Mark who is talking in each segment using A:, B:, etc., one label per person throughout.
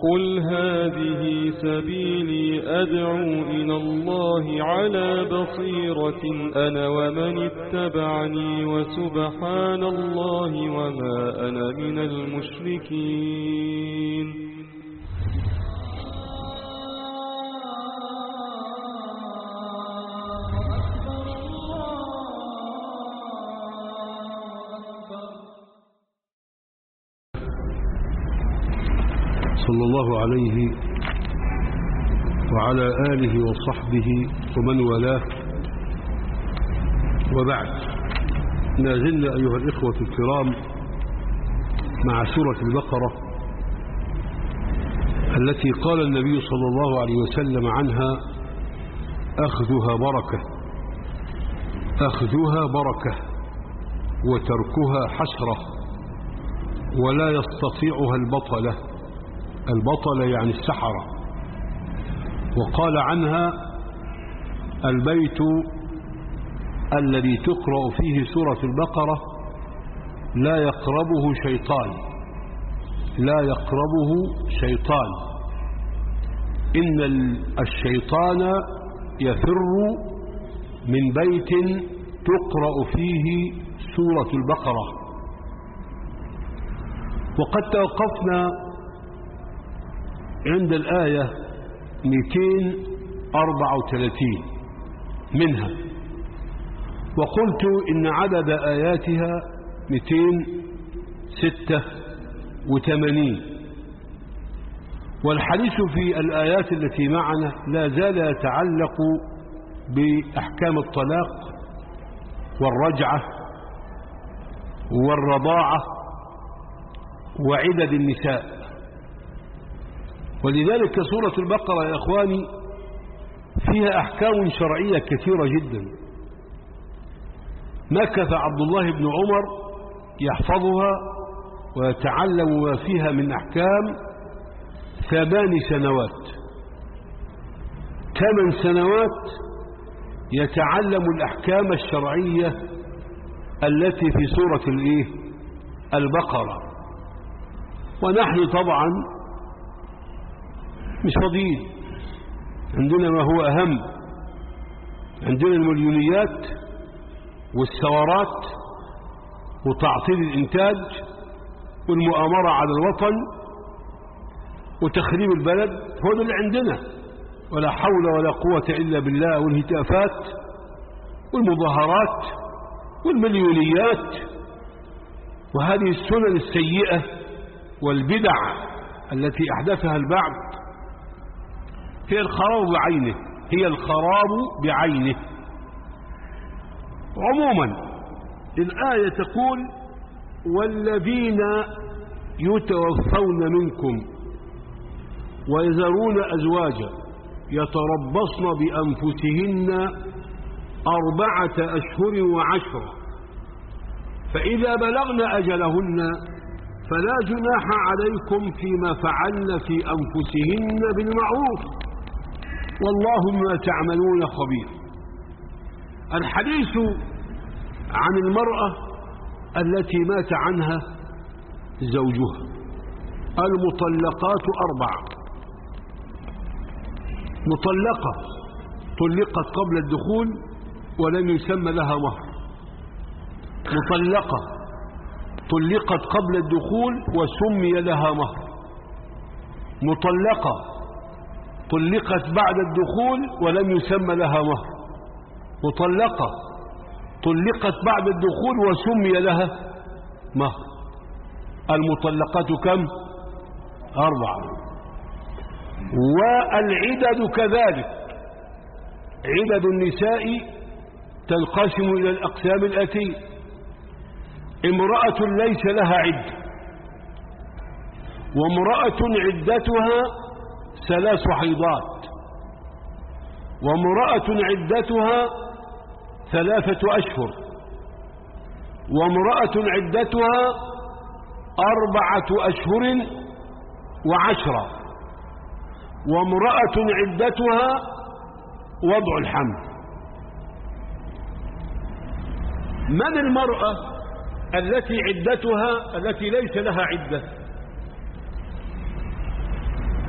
A: قل هذه سبيلي أدعو إلى الله على بصيرة أنا ومن اتبعني وسبحان الله وما أنا من المشركين
B: صلى الله عليه وعلى آله وصحبه ومن والاه وبعد ما زلنا أيها الإخوة الكرام مع سورة البقرة التي قال النبي صلى الله عليه وسلم عنها أخذها بركة أخذها بركة وتركها حسرة ولا يستطيعها البطلة البطلة يعني السحرة وقال عنها البيت الذي تقرأ فيه سورة البقرة لا يقربه شيطان لا يقربه شيطان إن الشيطان يفر من بيت تقرأ فيه سورة البقرة وقد توقفنا عند الآية 234 منها وقلت إن عدد آياتها 286 والحديث في الآيات التي معنا لا زال يتعلق بأحكام الطلاق والرجعة والرضاعة وعدد النساء ولذلك سورة البقرة يا أخواني فيها أحكام شرعية كثيرة جدا مكث عبد الله بن عمر يحفظها ويتعلم ما فيها من أحكام ثمان سنوات ثمان سنوات يتعلم الأحكام الشرعية التي في سورة الإيه؟ البقرة ونحن طبعا مش فاضيين عندنا ما هو أهم عندنا المليونيات والثورات وتعطيل الإنتاج والمؤامرة على الوطن وتخريب البلد هو ده اللي عندنا ولا حول ولا قوة إلا بالله والهتافات والمظاهرات والمليونيات وهذه السنن السيئة والبدع التي أحدثها البعض هي الخراب بعينه هي الخراب بعينه عموما الآية تقول والذين يتوفون منكم ويذرون أزواجا يتربصن بأنفسهن أربعة أشهر وعشرة فإذا بلغن أجلهن فلا جناح عليكم فيما فعلن في أنفسهن بالمعروف والله ما تعملون خبير الحديث عن المرأة التي مات عنها زوجها المطلقات أربعة مطلقة طلقت قبل الدخول ولم يسمى لها مهر مطلقة طلقت قبل الدخول وسمي لها مهر مطلقة طلقت بعد الدخول ولم يسمى لها مهر مطلقة طلقت بعد الدخول وسمي لها مهر المطلقات كم أربعة والعدد كذلك عدد النساء تنقسم إلى الأقسام الآتية امرأة ليس لها عدة وامرأة عدتها ثلاث حيضات وامرأة عدتها ثلاثة أشهر وامرأة عدتها أربعة أشهر وعشرة وامرأة عدتها وضع الحمل من المرأة التي عدتها التي ليس لها عدة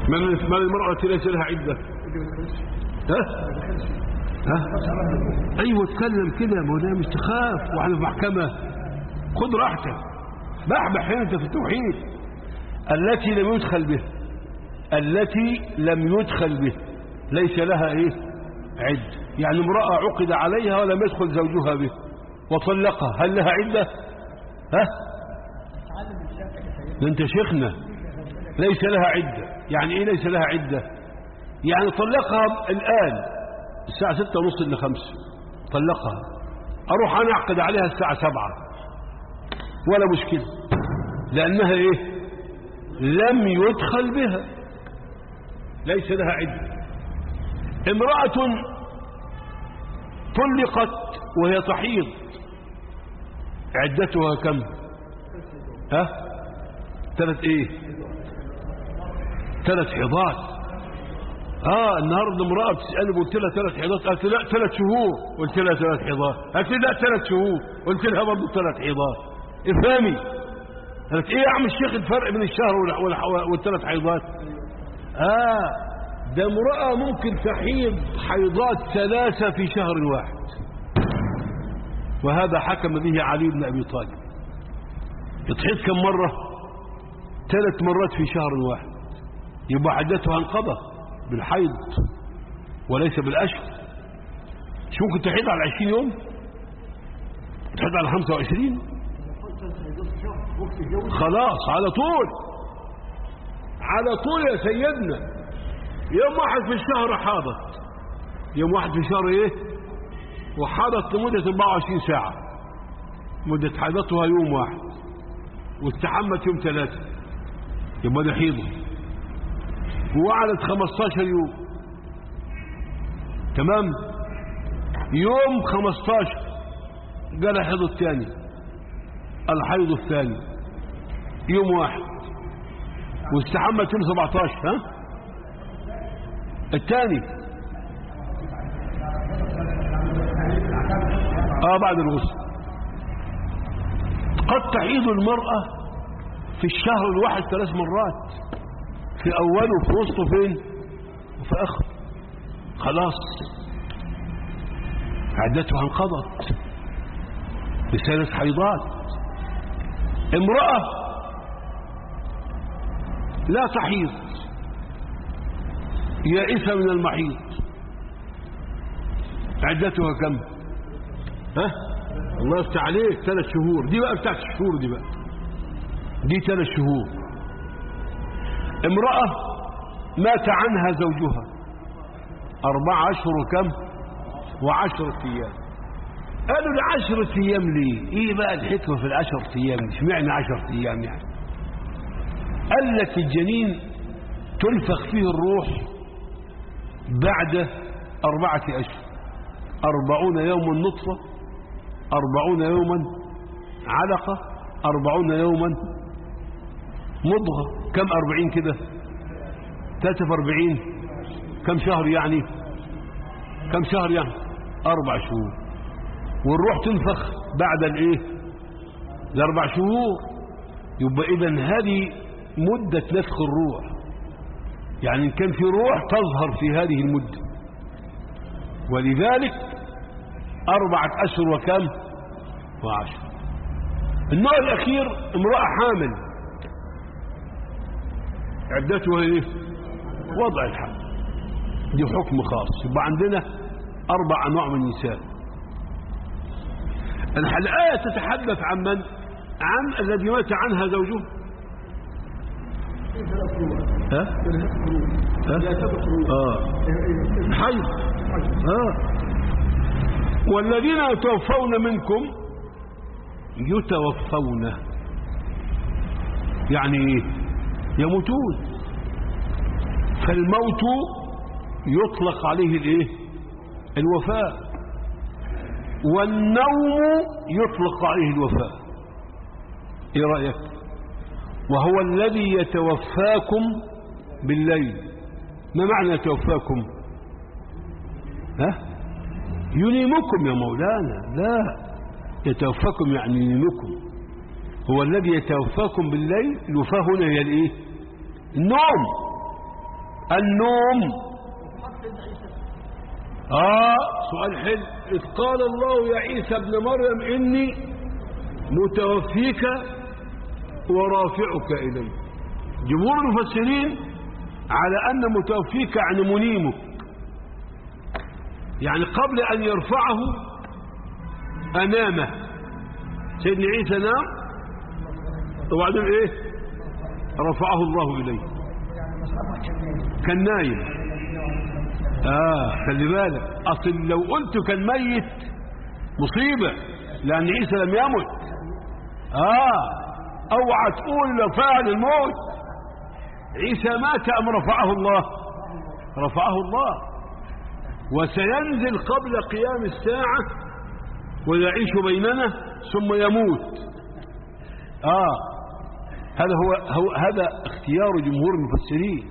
B: من من المرأة التي ليس لها عدة ها ها ايوه اتكلم كده ما هو ده مش تخاف واحنا في محكمة خد راحتك بحبح هنا انت في التوحيد التي لم يدخل به التي لم يدخل به ليس لها ايه عد يعني امرأة عقد عليها ولم يدخل زوجها به وطلقها هل لها عدة ها ده انت شيخنا ليس لها عدة يعني ايه ليس لها عدة يعني طلقها الآن الساعة ستة ونص إلى خمسة طلقها أروح أنا أعقد عليها الساعة سبعة ولا مشكلة لأنها إيه لم يدخل بها ليس لها عدة امرأة طلقت وهي تحيض عدتها كم ها ثلاث ايه ثلاث حيضات اه النهارده امراه بتسالني قلت لها ثلاث حيضات قالت لا ثلاث شهور قلت لها ثلاث حيضات قالت لي لا ثلاث شهور قلت لها برضه ثلاث حيضات افهمي قالت ايه يا عم الشيخ الفرق بين الشهر وال- وال- والثلاث حيضات اه ده امراه ممكن تحيض حيضات ثلاثه في شهر واحد وهذا حكم به علي بن ابي طالب تحيض كم مره ثلاث مرات في شهر واحد يبقى عدتها انقضى بالحيض وليس بالأشهر مش ممكن تحيض على 20 يوم تحيض على 25 خلاص على طول على طول يا سيدنا يوم واحد في الشهر حاضت يوم واحد في الشهر ايه وحاضت لمدة 24 ساعة مدة حيضتها يوم واحد واستحمت يوم ثلاثة يبقى ده حيضه وقعدت 15 يوم تمام يوم 15 قال الحيض الثاني الحيض الثاني يوم واحد واستحمت يوم 17 ها الثاني اه بعد الغسل قد تحيض المرأة في الشهر الواحد ثلاث مرات في أوله وفي وسطه فين وفي آخره خلاص عدتها انقضت بثلاث حيضات امرأة لا تحيض يائسة من المحيض عدتها كم ها الله يفتح عليك ثلاث شهور دي بقى بتاعت الشهور دي بقى دي ثلاث شهور امرأة مات عنها زوجها أربع أشهر وكم وعشرة أيام قالوا لعشرة أيام ليه إيه بقى الحكمة في العشرة أيام مش معنى عشرة أيام يعني قال لك الجنين تنفخ فيه الروح بعد أربعة أشهر أربعون يوما نطفة أربعون يوما علقة أربعون يوما مضغة كم أربعين كده ثلاثة في أربعين كم شهر يعني كم شهر يعني أربع شهور والروح تنفخ بعد الإيه الأربع شهور يبقى إذا هذه مدة نفخ الروح يعني إن كان في روح تظهر في هذه المدة ولذلك أربعة أشهر وكم وعشر النوع الأخير امرأة حامل عدتها ايه وضع الحمل دي حكم خاص يبقى عندنا اربع انواع من النساء الآية تتحدث عن من عن الذي مات عنها زوجه ها ها اه حي اه والذين يتوفون منكم يتوفون يعني ايه يموتون فالموت يطلق عليه الايه الوفاء والنوم يطلق عليه الوفاء ايه رايك وهو الذي يتوفاكم بالليل ما معنى يتوفاكم ها ينيمكم يا مولانا لا يتوفاكم يعني ينيمكم هو الذي يتوفاكم بالليل الوفاة هنا هي الايه النوم النوم آه سؤال حلو إذ قال الله يا عيسى ابن مريم إني متوفيك ورافعك إلي جمهور المفسرين على أن متوفيك يعني منيمك يعني قبل أن يرفعه أنامه سيدنا عيسى نام وبعدين إيه رفعه الله إليه كان نايم آه خلي بالك أصل لو قلت كان ميت مصيبة لأن عيسى لم يمت آه اوعى تقول لو فعل الموت عيسى مات ام رفعه الله رفعه الله وسينزل قبل قيام الساعة ويعيش بيننا ثم يموت اه هذا هو, هو هذا اختيار جمهور المفسرين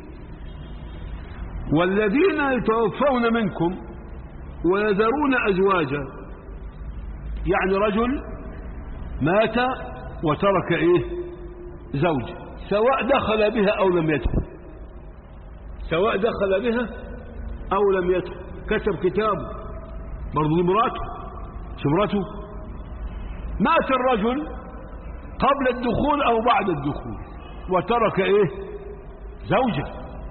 B: والذين يتوفون منكم ويذرون ازواجا يعني رجل مات وترك ايه زوج سواء دخل بها او لم يدخل سواء دخل بها او لم يدخل كتب كتابه برضه مراته شو مراته مات الرجل قبل الدخول او بعد الدخول وترك ايه زوجة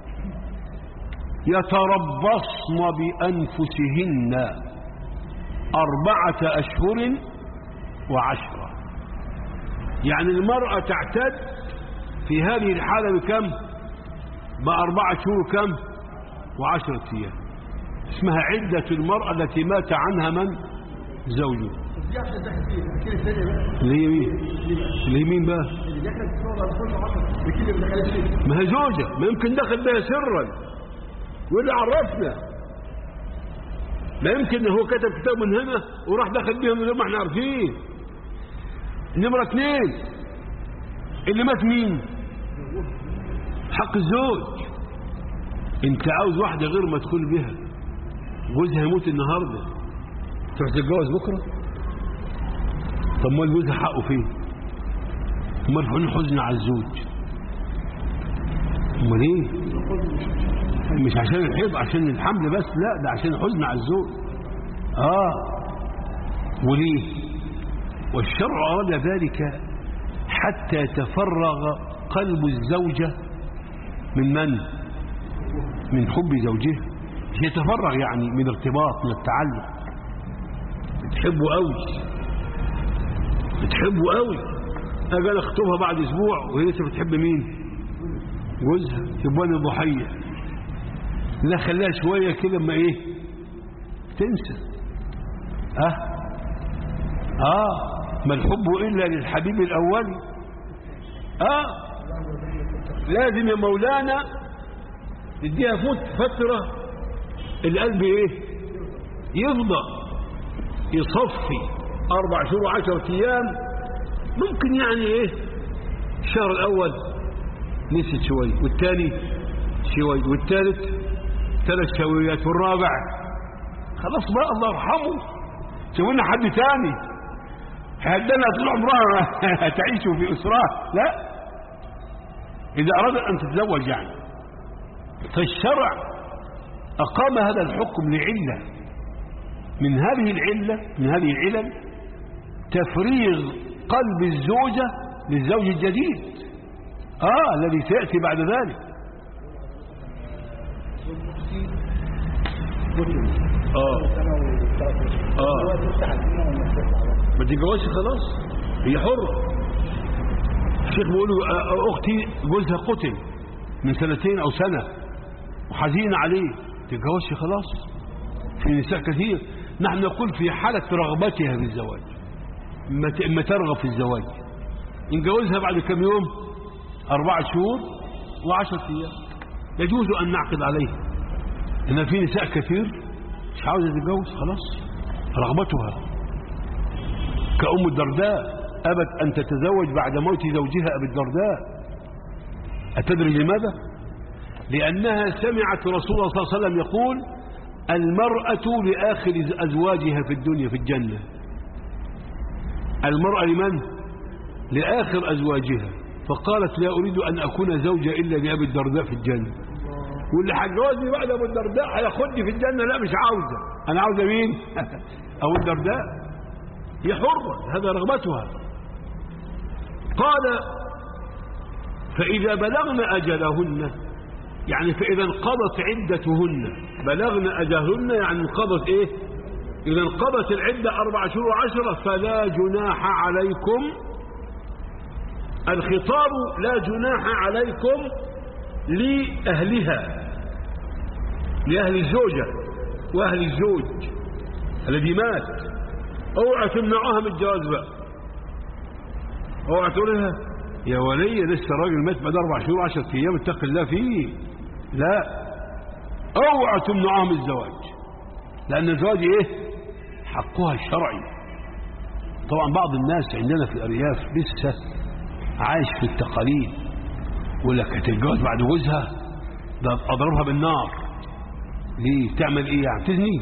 B: يتربصن بانفسهن اربعة اشهر وعشرة يعني المرأة تعتد في هذه الحالة بكم بأربعة شهور كم وعشرة أيام اسمها عدة المرأة التي مات عنها من زوجه اللي هي مين اللي هي مين بقى ما هي زوجة ما يمكن دخل بها سرا واللي عرفنا ما يمكن هو كتب كتاب من هنا وراح دخل بها من غير ما احنا عارفين نمرة اثنين اللي مات مين حق الزوج انت عاوز واحدة غير مدخول بها جوزها يموت النهاردة تروح تتجوز بكرة طب ما جوزها حقه فين مرفعون حزن على الزوج امال ايه مش عشان الحيض عشان الحمل بس لا ده عشان الحزن على الزوج اه وليه والشرع أراد ذلك حتى يتفرغ قلب الزوجة من من من حب زوجها مش يتفرغ يعني من ارتباط من التعلق بتحبه قوي بتحبه قوي اجي اخطبها بعد اسبوع وهي لسه بتحب مين جوزها تبقى ضحيه لا خليها شويه كده اما ايه تنسى اه اه ما الحب إلا للحبيب الأول آه لازم يا مولانا نديها فوت فترة القلب إيه يفضى يصفي أربع شهور وعشرة أيام ممكن يعني إيه الشهر الأول نسيت شوي والثاني شوي والثالث ثلاث شويات والرابع خلاص بقى الله يرحمه شوف لنا حد تاني هدنا طول عمرها تعيش في أسرة لا إذا أرادت أن تتزوج يعني فالشرع أقام هذا الحكم لعلة من هذه العلة من هذه العلل تفريغ قلب الزوجة للزوج الجديد آه الذي سيأتي بعد ذلك آه آه ما تتجوزش خلاص هي حرة الشيخ بيقول اختي جوزها قتل من سنتين او سنة وحزينة عليه تتجوزش خلاص في نساء كثير نحن نقول في حالة رغبتها في الزواج ما ترغب في الزواج نجوزها بعد كم يوم أربعة شهور وعشرة أيام يجوز أن نعقد عليها إن في نساء كثير مش عاوزة تتجوز خلاص رغبتها كأم الدرداء أبت أن تتزوج بعد موت زوجها أبي الدرداء أتدري لماذا؟ لأنها سمعت رسول الله صلى الله عليه وسلم يقول المرأة لآخر أزواجها في الدنيا في الجنة المرأة لمن؟ لآخر أزواجها فقالت لا أريد أن أكون زوجة إلا لأبي الدرداء في الجنة واللي هتجوزني بعد ابو الدرداء هياخدني في الجنه لا مش عاوزه انا عاوزه مين ابو الدرداء هي حره هذا رغبتها قال فاذا بلغن اجلهن يعني فاذا انقضت عدتهن بلغن اجلهن يعني انقضت ايه اذا انقضت العده اربع شهور وعشره فلا جناح عليكم الخطاب لا جناح عليكم لأهلها لأهل الزوجة وأهل الزوج الذي مات اوعى تمنعوها من الجواز بقى اوعى تقول لها يا ولي لسه راجل مات بعد اربع شهور عشر ايام اتق الله فيه لا اوعى تمنعوها من الزواج لان الزواج ايه حقها الشرعي طبعا بعض الناس عندنا في الارياف لسه عايش في التقاليد يقول لك هتتجوز بعد جوزها ده اضربها بالنار ليه تعمل ايه يعني تزني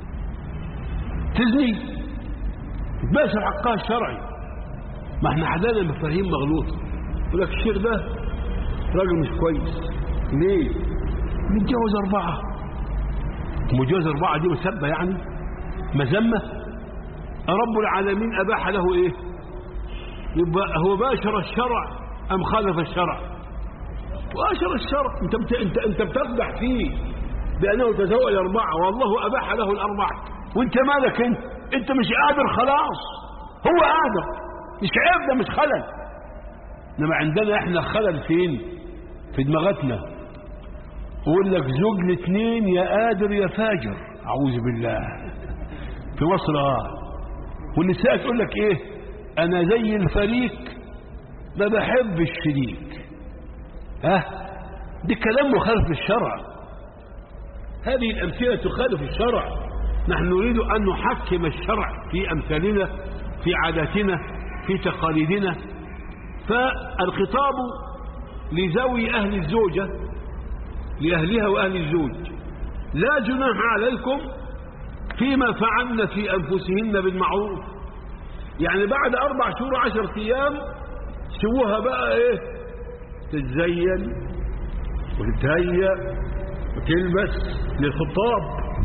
B: تزني بس حقها الشرعي ما احنا حدانا مفاهيم مغلوطه يقول لك الشيخ ده راجل مش كويس ليه متجوز اربعه متجوز اربعه دي مسبه يعني مذمه رب العالمين اباح له ايه يبقى هو باشر الشرع ام خالف الشرع باشر الشرع انت بت... انت انت بتقدح فيه بانه تزوج اربعه والله اباح له الاربعه وانت مالك انت انت مش قادر خلاص هو قادر مش عيب ده مش خلل انما عندنا احنا خلل فين في دماغتنا يقول لك زوج الاثنين يا قادر يا فاجر اعوذ بالله في مصر اه والنساء تقول لك ايه انا زي الفريق ما بحبش شريك ها دي كلام مخالف للشرع هذه الامثله تخالف الشرع نحن نريد ان نحكم الشرع في امثالنا في عاداتنا في تقاليدنا فالخطاب لذوي اهل الزوجه لاهلها واهل الزوج لا جناح عليكم فيما فعلن في انفسهن بالمعروف يعني بعد اربع شهور عشر ايام سووها بقى ايه تتزين وتتهيأ وتلبس للخطاب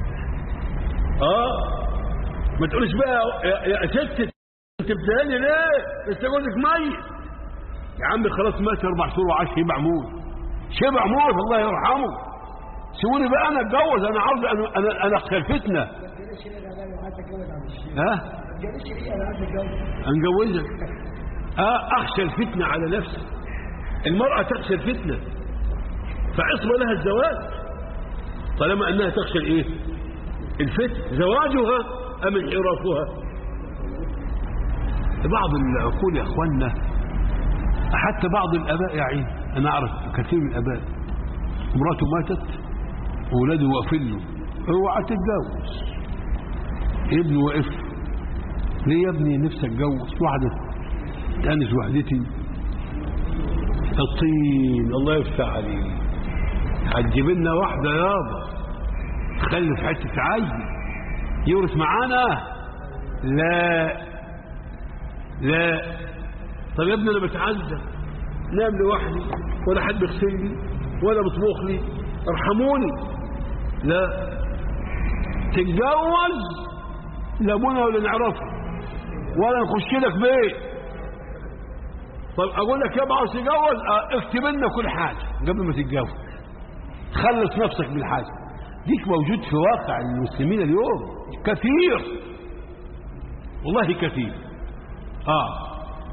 B: اه ما تقولش بقى يا, يا ست انت بتهني ليه لسه جوزك ميت يا عم خلاص مات اربع شهور وعاش شبع موت شبع موت الله يرحمه سيبوني بقى انا اتجوز انا عاوز انا انا, أنا اخشى الفتنه ها انجوزك اه اخشى الفتنه على نفسي المراه تخشى الفتنه فعصم لها الزواج طالما انها تخشى الايه الفتن زواجها ام انحرافها بعض العقول يا اخوانا حتى بعض الاباء يا عين انا اعرف كثير من الاباء مراته ماتت واولاده واقفين له اوعى تتجوز ابنه واقف ليه يا ابني نفسك اتجوز واحده تانس وحدتي الطين الله يفتح عليه هتجيب لنا واحده يابا تخلف حته عيل يورث معانا لا لا طب يا ابني انا بتعذب نام لوحدي ولا حد بيغسل لي ولا بيطبخ لي ارحموني لا تتجوز لا ابونا ولا نعرفه ولا نخش لك بيت طب اقول لك يابا عاوز تتجوز اه، اكتب لنا كل حاجه قبل ما تتجوز خلص نفسك بالحاجه ديك موجود في واقع المسلمين اليوم كثير والله كثير اه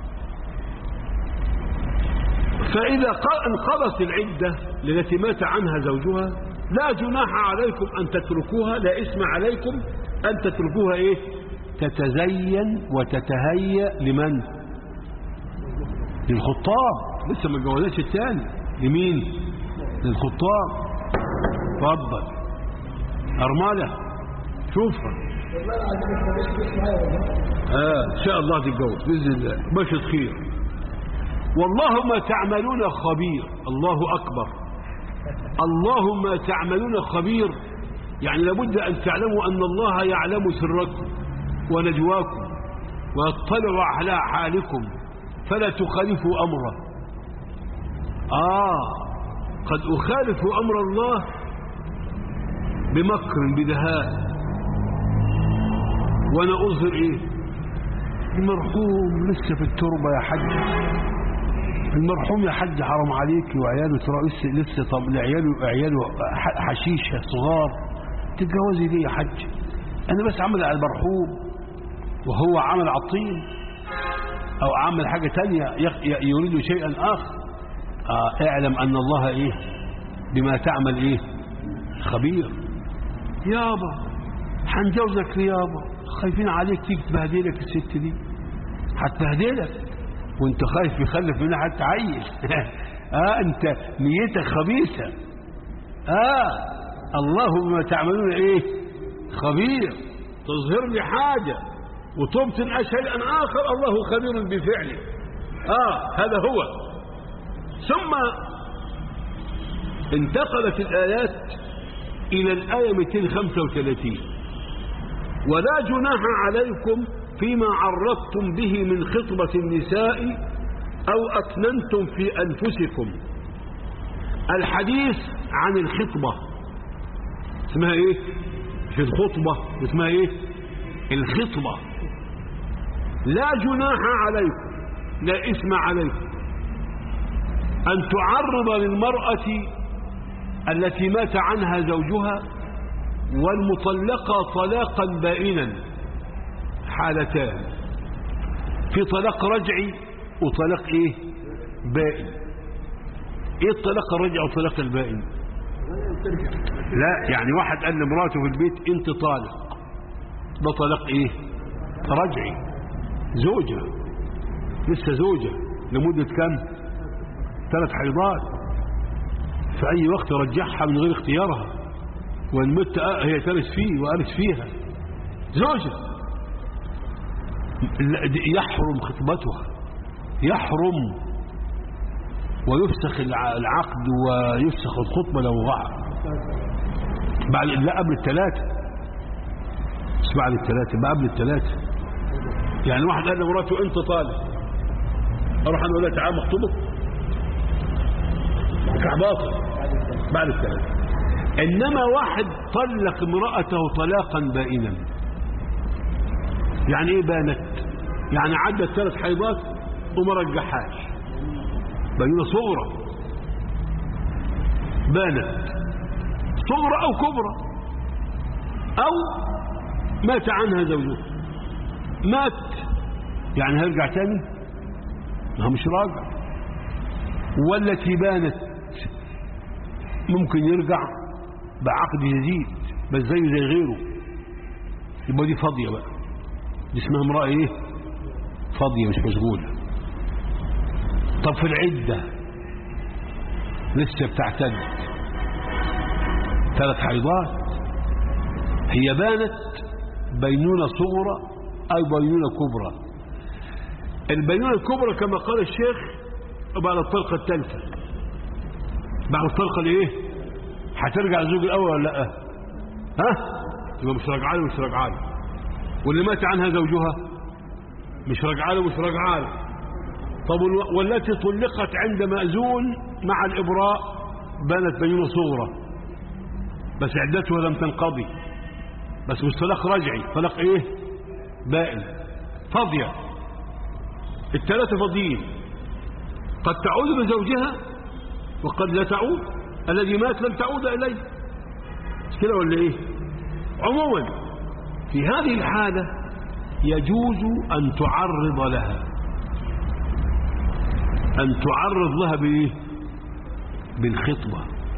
B: فإذا ق- انقضت العدة التي مات عنها زوجها لا جناح عليكم أن تتركوها لا اسم عليكم أن تتركوها إيه تتزين وتتهيأ لمن للخطاب لسه ما اتجوزتش الثاني لمين للخطاب اتفضل أرملة شوفها آه إن شاء الله تتجوز بإذن الله بشر خير والله ما تعملون خبير الله أكبر الله ما تعملون خبير يعني لابد أن تعلموا أن الله يعلم سركم ونجواكم ويطلع على حالكم فلا تخالفوا أمره آه قد أخالف أمر الله بمكر بدهاء وانا اظهر ايه المرحوم لسه في التربه يا حاج المرحوم يا حاج حرام عليك وعياله ترى لسه لسه طب عياله عياله ح- حشيشه صغار تتجوزي ليه يا حاج انا بس عمل على المرحوم وهو عمل على الطين او عمل حاجه تانية يخ- ي- يريد شيئا اخر آه اعلم ان الله ايه بما تعمل ايه خبير يابا هنجوزك يابا خايفين عليك تيجي تبهدلك الست دي هتبهدلك وانت خايف يخلف منها حتى عيل اه انت نيتك خبيثه اه الله بما تعملون ايه خبير تظهر لي حاجه وتبطن شيئا اخر الله خبير بفعله اه هذا هو ثم انتقلت الايات الى الايه 235 ولا جناح عليكم فيما عرضتم به من خطبة النساء أو أكننتم في أنفسكم الحديث عن الخطبة اسمها إيه؟ في الخطبة اسمها إيه؟ الخطبة لا جناح عليكم لا إثم عليكم أن تعرض للمرأة التي مات عنها زوجها والمطلقة طلاقا بائنا حالتان في طلاق رجعي وطلاق ايه بائن ايه الطلاق الرجعي والطلاق البائن لا يعني واحد قال لمراته في البيت انت طالق ده طلاق ايه رجعي زوجة لسه زوجة لمدة كم ثلاث حيضات في اي وقت رجعها من غير اختيارها وان مت آه هي ترث فيه وارث فيها زوجة يحرم خطبتها يحرم ويفسخ الع- العقد ويفسخ الخطبة لو وقع بعد لا قبل الثلاثة مش بعد الثلاثة بقى قبل الثلاثة يعني واحد قال لمراته انت طالب اروح انا اقول لها تعال مخطوبك نكاح باطل بعد الثلاثة انما واحد طلق امرأته طلاقا بائنا يعني ايه بانت يعني عدت ثلاث حيضات وما رجحهاش بينة صغرى بانت صغرى او كبرى او مات عنها زوجها مات يعني هيرجع تاني ما هو مش راجع والتي بانت ممكن يرجع بعقد جديد بس زيه زي غيره يبقى دي فاضيه بقى دي اسمها امراه ايه فاضيه مش مشغوله طب في العده لسه بتعتد ثلاث حيضات هي بانت بينونه صغرى او بينونه كبرى البينونه الكبرى كما قال الشيخ بعد الطلقه الثالثه بعد الطلقه الايه هترجع الزوج الاول ولا لا ها يبقى مش راجعه له مش راجعه له واللي مات عنها زوجها مش راجعه له مش راجعه له طب والو- والتي طلقت عند مأذون مع الإبراء بانت بينة صغرى بس عدتها لم تنقضي بس مش طلاق رجعي طلاق ايه بائن فاضية الثلاثة فاضيين قد تعود بزوجها وقد لا تعود الذي مات لن تعود إليه مش كده ولا ايه عموما في هذه الحالة يجوز أن تعرض لها أن تعرض لها بإيه بالخطبة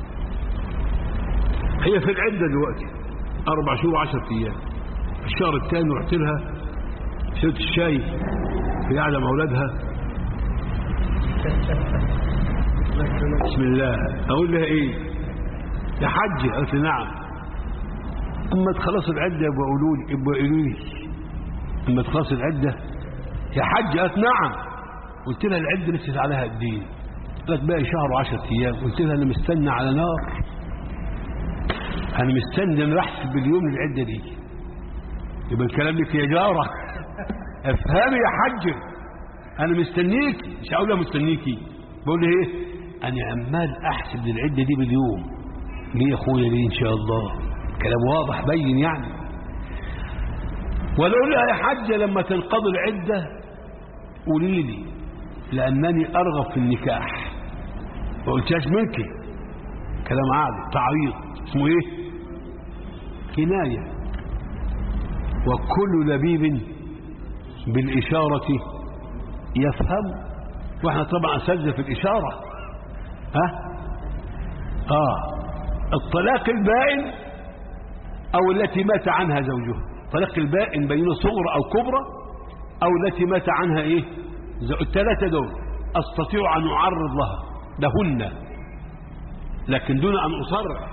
B: هي في العدة دلوقتي أربع شهور وعشرة أيام الشهر الثاني رحت لها شربت الشاي في قاعدة مع أولادها بسم الله أقول لها إيه يا حج قالت لي نعم أما تخلص العدة يبقى قولوا لي يبقى قولوا لي أما تخلص العدة يا حج قالت نعم قلت لها العدة لسه عليها قد ايه قالت باقي شهر وعشرة ايام قلت لها انا مستنى على نار انا مستني انا بحسب باليوم العدة دي يبقى الكلام لك يا جارة افهمي يا حج انا مستنيك مش هقول لها مستنيكي بقول لها ايه انا عمال احسب للعدة دي باليوم ليه يا اخويا ليه ان شاء الله كلام واضح بين يعني ولو لها يا حجة لما تنقضي العدة قولي لي لأنني أرغب في النكاح ما قلتهاش منك كلام عادي تعريض اسمه ايه كناية وكل لبيب بالإشارة يفهم واحنا طبعا أساتذة في الإشارة ها آه الطلاق البائن أو التي مات عنها زوجها طلاق البائن بين صغرى أو كبرى أو التي مات عنها إيه زو- الثلاثة دول أستطيع أن أعرض لها لهن لكن دون أن أصرح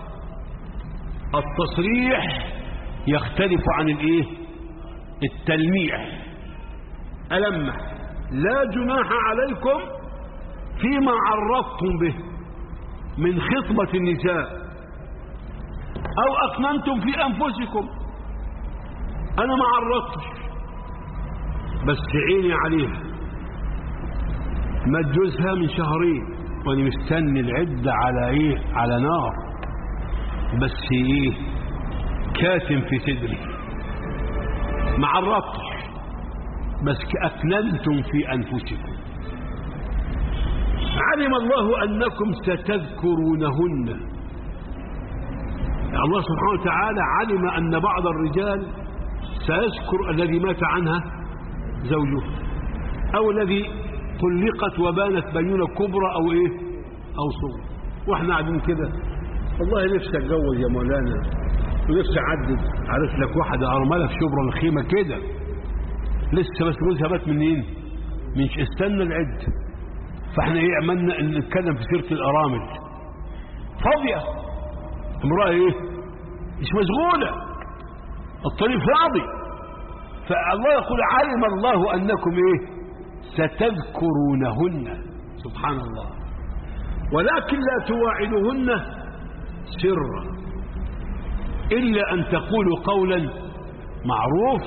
B: التصريح يختلف عن الإيه التلميح ألمح لا جناح عليكم فيما عرضتم به من خطبة النساء أو أكننتم في أنفسكم أنا ما عرضتش بس عيني عليها مات جوزها من شهرين وأنا مستني العدة على إيه على نار بس إيه كاتم في صدري ما عرضتش بس أكننتم في أنفسكم علم الله أنكم ستذكرونهن الله سبحانه وتعالى علم أن بعض الرجال سيذكر الذي مات عنها زوجه أو الذي طلقت وبانت بينة كبرى أو إيه أو صغر وإحنا قاعدين كده والله نفسي أتجوز يا مولانا ونفسي أعدد عارف لك واحدة أرملة في شبرا الخيمة كده لسه بس جوزها مات منين مش استنى العد فاحنا ايه عملنا ان نتكلم في سيره الارامل فاضيه امراه ايه مش مشغوله الطريق فاضي فالله يقول علم الله انكم ايه ستذكرونهن سبحان الله ولكن لا تواعدوهن سرا الا ان تقولوا قولا معروف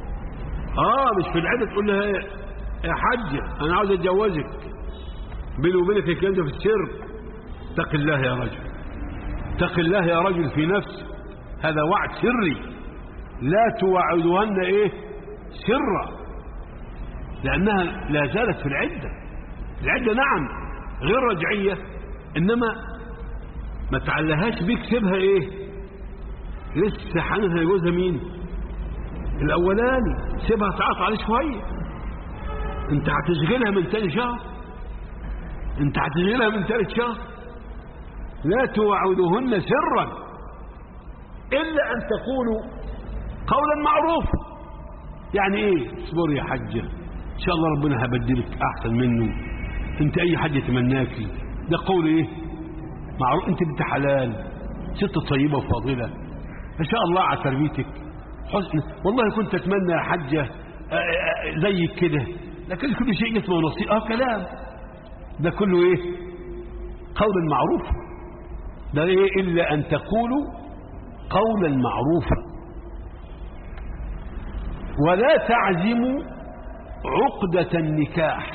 B: اه مش في العدة تقول لها إيه؟ يا حجة انا عاوز اتجوزك بيني وبينك الكلام ده في السر اتق الله يا رجل اتق الله يا رجل في نفسك هذا وعد سري لا توعدهن ايه سرا لانها لا زالت في العدة العدة نعم غير رجعية انما ما تعلهاش بيك سيبها ايه لسه حنها يجوزها مين الاولاني سيبها تعاط عليه شويه انت هتشغلها من تاني شهر انت هتشغلها من تالت شهر لا توعدهن سرا الا ان تقولوا قولا معروفا يعني ايه اصبر يا حجه ان شاء الله ربنا هبدلك احسن منه انت اي حد يتمناكي ده قول ايه معروف انت بنت حلال ست طيبه وفاضله ما شاء الله على تربيتك حسن والله كنت اتمنى يا حجه آه، آه، زيك كده لكن كل شيء اسمه نصيب اه كلام ده كله ايه قولا معروفا ده ايه الا ان تقولوا قولا معروفا ولا تعزموا عقدة النكاح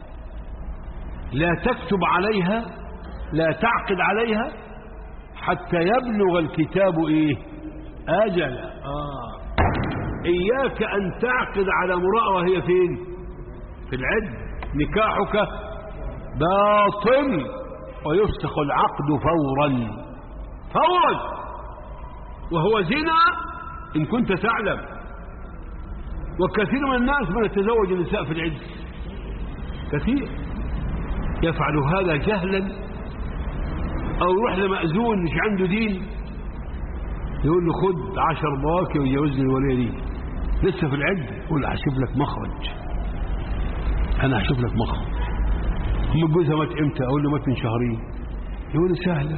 B: لا تكتب عليها لا تعقد عليها حتى يبلغ الكتاب ايه اجل آه. اياك ان تعقد على امرأة وهي فين في العد نكاحك باطل ويفسخ العقد فورا فورا وهو زنا ان كنت تعلم وكثير من الناس من يتزوج النساء في العد كثير يفعل هذا جهلا او يروح لمأذون مش عنده دين يقول له خد عشر بواكي ويجوزني الولية دي لسه في العد يقول هشوف لك مخرج انا هشوف لك مخرج هم جوزها مات امتى اقول له مات من شهرين يقول له سهله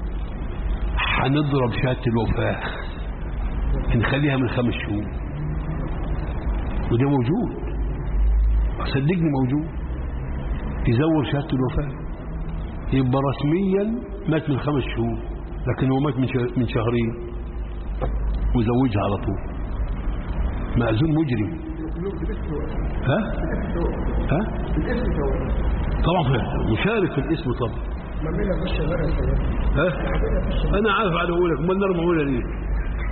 B: هنضرب شهاده الوفاه نخليها من خمس شهور وده موجود صدقني موجود يزور شهاده الوفاه يبقى رسميا مات من خمس شهور لكن هو مات من شه- من شهرين وزوجها على طول مأذون مجرم ها ها طبعا فعلا. مشارك في الاسم طبعا ها انا عارف على اقولك ما النار معموله ليه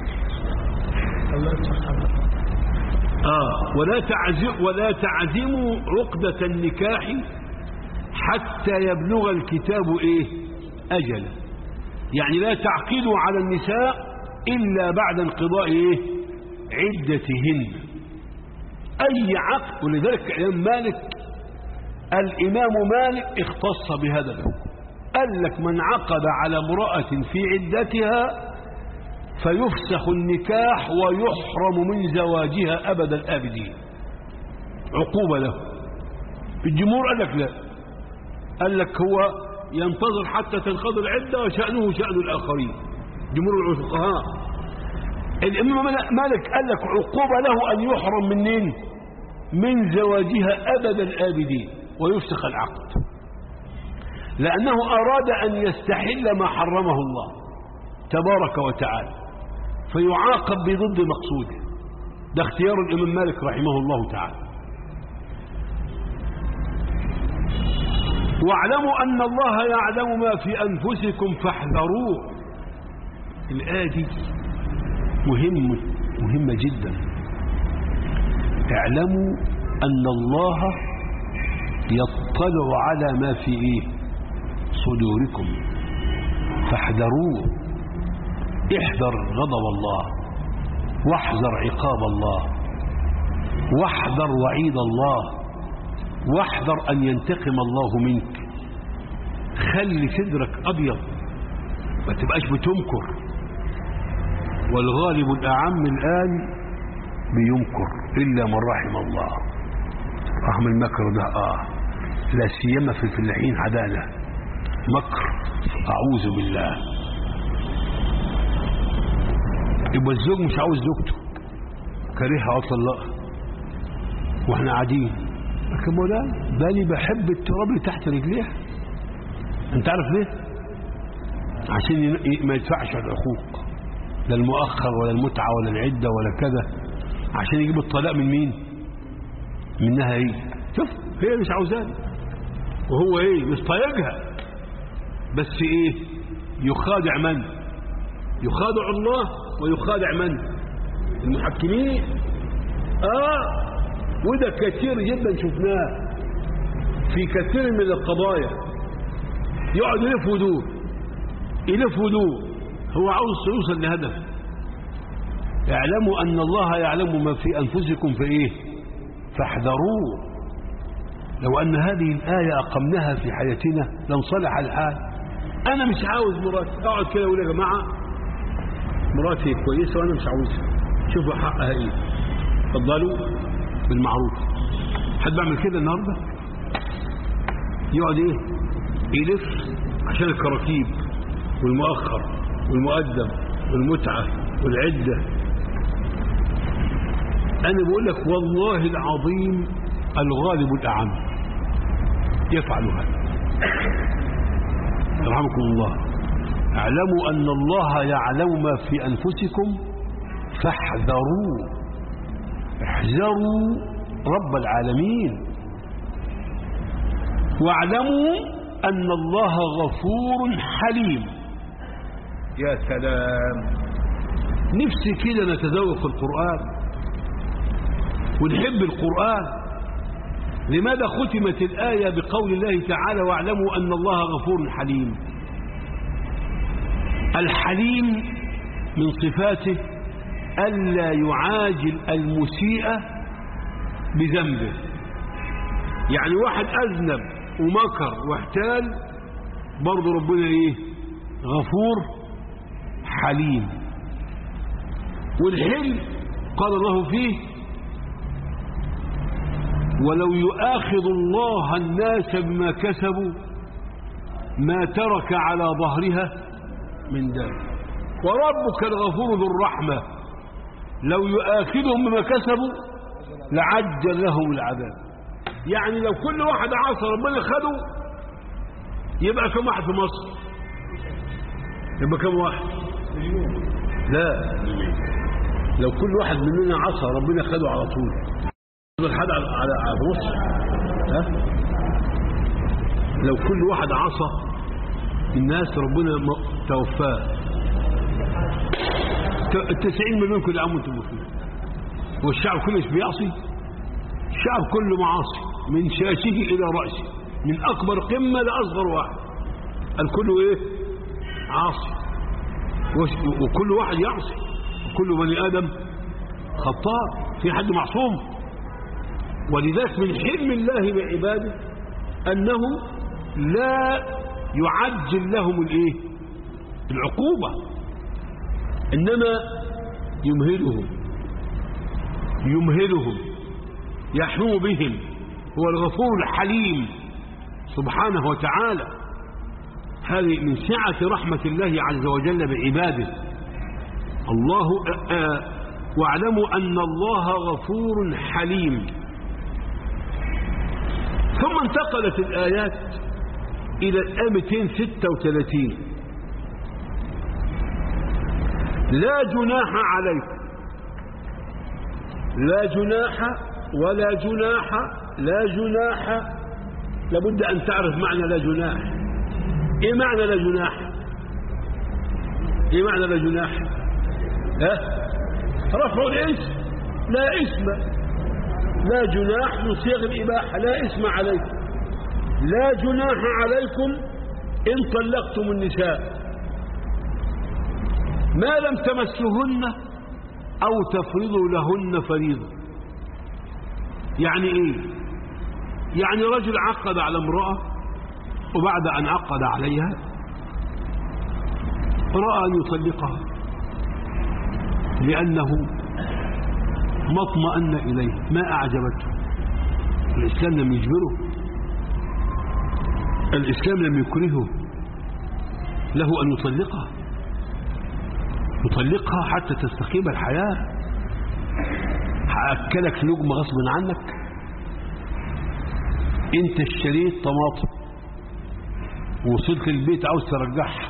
C: الله يصحبه
B: آه ولا تعزم ولا تعزموا عقدة النكاح حتى يبلغ الكتاب إيه أجله يعني لا تعقدوا على النساء إلا بعد انقضاء إيه عدتهن أي عقد ولذلك الإمام مالك الإمام مالك اختص بهذا الحكم قال لك من عقد على امرأة في عدتها فيفسخ النكاح ويحرم من زواجها أبد الآبدين عقوبة له الجمهور قال لك لا قال لك هو ينتظر حتى تنقضي العدة وشأنه شأن الآخرين جمهور الفقهاء الإمام مالك قال لك عقوبة له أن يحرم منين من زواجها أبد الآبدين ويفسخ العقد لأنه أراد أن يستحل ما حرمه الله تبارك وتعالى فيعاقب بضد مقصوده ده اختيار الإمام مالك رحمه الله تعالى واعلموا أن الله يعلم ما في أنفسكم فاحذروه الآية دي مهم مهمة جدا اعلموا أن الله يطلع على ما في إيه صدوركم فاحذروه احذر غضب الله واحذر عقاب الله واحذر وعيد الله واحذر أن ينتقم الله منك خلي صدرك أبيض ما تبقاش بتمكر والغالب الأعم الآن بيمكر إلا من رحم الله رحم المكر ده آه لا سيما في الفلاحين عدالة مكر أعوذ بالله يبقى الزوج مش عاوز زوجته كريهة وطلقها واحنا قاعدين لكن مولانا بالي بحب التراب اللي تحت رجليها انت عارف ليه عشان ي- ما يدفعش الحقوق لا المؤخر ولا المتعة ولا العدة ولا كذا عشان يجيب الطلاق من مين منها هي شوف هي مش عاوزاه وهو ايه مش طايقها بس ايه يخادع من يخادع الله ويخادع من المحكمين اه وده كثير جدا شفناه في كثير من القضايا يقعد يلف ودور يلف ودور هو عاوز يوصل لهدف اعلموا أن الله يعلم ما في أنفسكم فإيه فاحذروه لو أن هذه الآية أقمناها في حياتنا لانصلح الحال أنا مش عاوز مراتي أقعد كده أقول يا جماعة مراتي كويسة وأنا مش عاوزها شوفوا حقها إيه اتفضلوا بالمعروف حد بعمل كده النهارده يقعد ايه يلف عشان الكراكيب والمؤخر والمقدم والمتعة والعدة أنا بقول لك والله العظيم الغالب الأعم يفعل هذا رحمكم الله اعلموا أن الله يعلم ما في أنفسكم فاحذروه احذروا رب العالمين واعلموا أن الله غفور حليم يا سلام نفسي كده نتذوق القرآن ونحب القرآن لماذا ختمت الآية بقول الله تعالى واعلموا أن الله غفور حليم الحليم من صفاته ألا يعاجل المسيء بذنبه يعني واحد أذنب ومكر واحتال برضه ربنا إيه غفور حليم والحلم قال الله فيه ولو يؤاخذ الله الناس بما كسبوا ما ترك على ظهرها من دابة وربك الغفور ذو الرحمة لو يؤاخذهم بما كسبوا لعجل لهم العذاب يعني لو كل واحد عصى ربنا خده يبقى كم واحد في مصر يبقى كم واحد لا لو كل واحد مننا عصى ربنا خده على طول يبقى حد على على على مصر ها لو كل واحد عصى الناس ربنا م- توفاه التسعين مليون كل عام وانتم بخير والشعب كله مش بيعصي الشعب كله معاصي من شاشه الى راسه من اكبر قمه لاصغر واحد الكل ايه عاصي وش- وكل واحد يعصي كل بني ادم خطاء في حد معصوم ولذلك من حلم الله بعباده انه لا يعجل لهم الايه العقوبه انما يمهلهم يمهلهم يحنو بهم هو الغفور الحليم سبحانه وتعالى هذه من سعة رحمة الله عز وجل بعباده الله آه واعلموا أن الله غفور حليم ثم انتقلت الآيات إلى الآية 236 لا جناح عليكم لا جناح ولا جناح لا جناح لابد أن تعرف معنى لا جناح إيه معنى لا جناح إيه معنى لا جناح ها رفع الاسم لا اسم لا جناح من صيغ الإباحة لا اسم عليكم لا جناح عليكم إن طلقتم النساء ما لم تمسهن أو تفرضوا لهن فريضة يعني إيه يعني رجل عقد على امرأة وبعد أن عقد عليها رأى أن يطلقها لأنه ما اطمأن إليه ما أعجبته الإسلام لم يجبره الإسلام لم يكرهه له أن يطلقها يطلقها حتى تستقيم الحياة هأكلك لقمة غصب عنك انت اشتريت طماطم ووصلت البيت عاوز ترجعها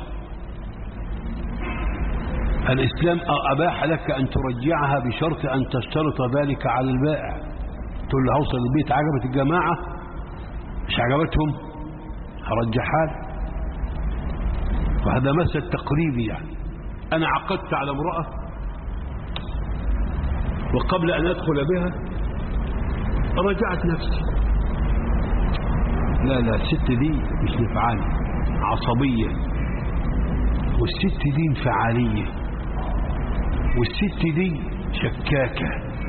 B: الإسلام أباح لك أن ترجعها بشرط أن تشترط ذلك على البائع تقول له هوصل البيت عجبت الجماعة مش عجبتهم هرجعها لك وهذا مثل تقريبي يعني أنا عقدت على امرأة وقبل أن أدخل بها رجعت نفسي لا لا الست دي مش نفعاني عصبية والست دي انفعالية والست دي شكاكة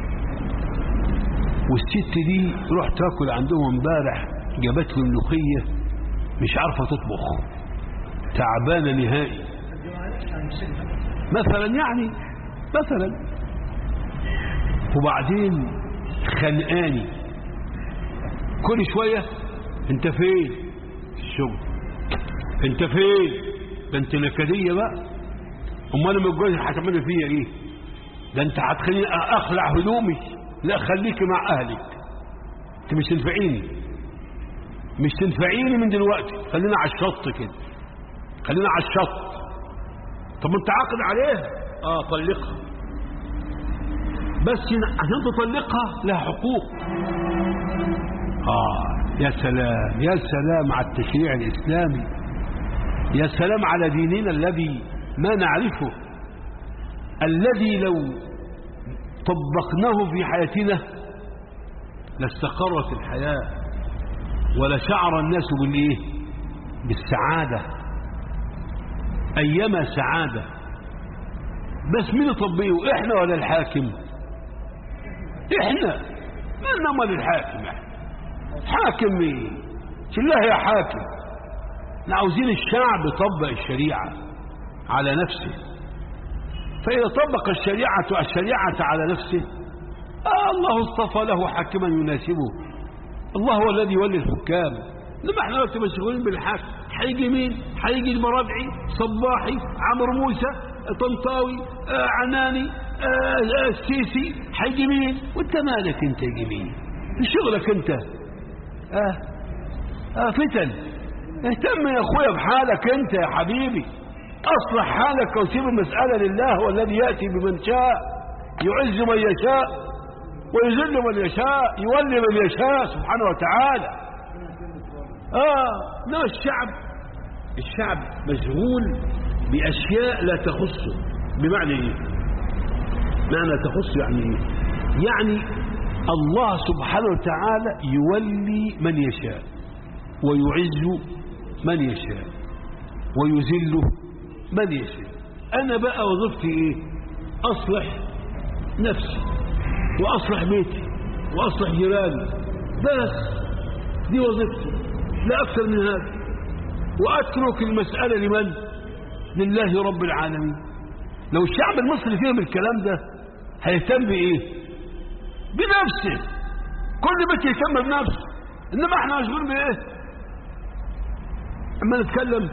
B: والست دي رحت تاكل عندهم امبارح جابت لي ملوخية مش عارفة تطبخ تعبانة نهائي مثلا يعني مثلا وبعدين خنقاني كل شوية انت فين في الشغل انت فين ده انت نكدية بقى امال لما الجوز هتعملي فيا ايه ده انت هتخليني اخلع هدومي لا خليكي مع اهلك انت مش تنفعيني مش تنفعيني من دلوقتي خلينا على الشط كده خلينا على الشط طب ما انت عاقد عليها اه طلقها بس عشان تطلقها لها حقوق اه يا سلام يا سلام على التشريع الاسلامي يا سلام على ديننا الذي ما نعرفه الذي لو طبقناه في حياتنا لاستقرت الحياة ولشعر الناس بالايه بالسعادة أيما سعادة بس مين يطبقه احنا ولا الحاكم احنا ما نمر الحاكم احنا حاكم ايه الله يا حاكم احنا عاوزين الشعب يطبق الشريعة على نفسه فإذا طبق الشريعة الشريعة على نفسه آه الله اصطفى له حاكما يناسبه الله هو الذي يولي الحكام لما احنا دلوقتي مشغولين بالحاكم هيجي مين هيجي المرابعي صباحي عمرو موسى طنطاوي آه عناني آه آه السيسي هيجي مين وانت مالك انت يجي مين شغلك انت اه اه فتن اهتم يا اخويا بحالك انت يا حبيبي اصلح حالك وسيب المسألة لله هو الذي يأتي بمن شاء يعز من يشاء ويذل من يشاء يولي من يشاء سبحانه وتعالى اه لا الشعب الشعب مشغول بأشياء لا تخصه بمعنى ايه معنى تخص يعني ايه يعني الله سبحانه وتعالى يولي من يشاء ويعز من يشاء ويذل من يشاء انا بقى وظيفتي ايه اصلح نفسي واصلح بيتي واصلح جيراني بس دي وظيفتي لا اكثر من هذا واترك المساله لمن لله رب العالمين لو الشعب المصري فهم الكلام ده هيهتم بايه بنفسه كل بيت يهتم بنفسه انما احنا مشغولين بايه اما نتكلم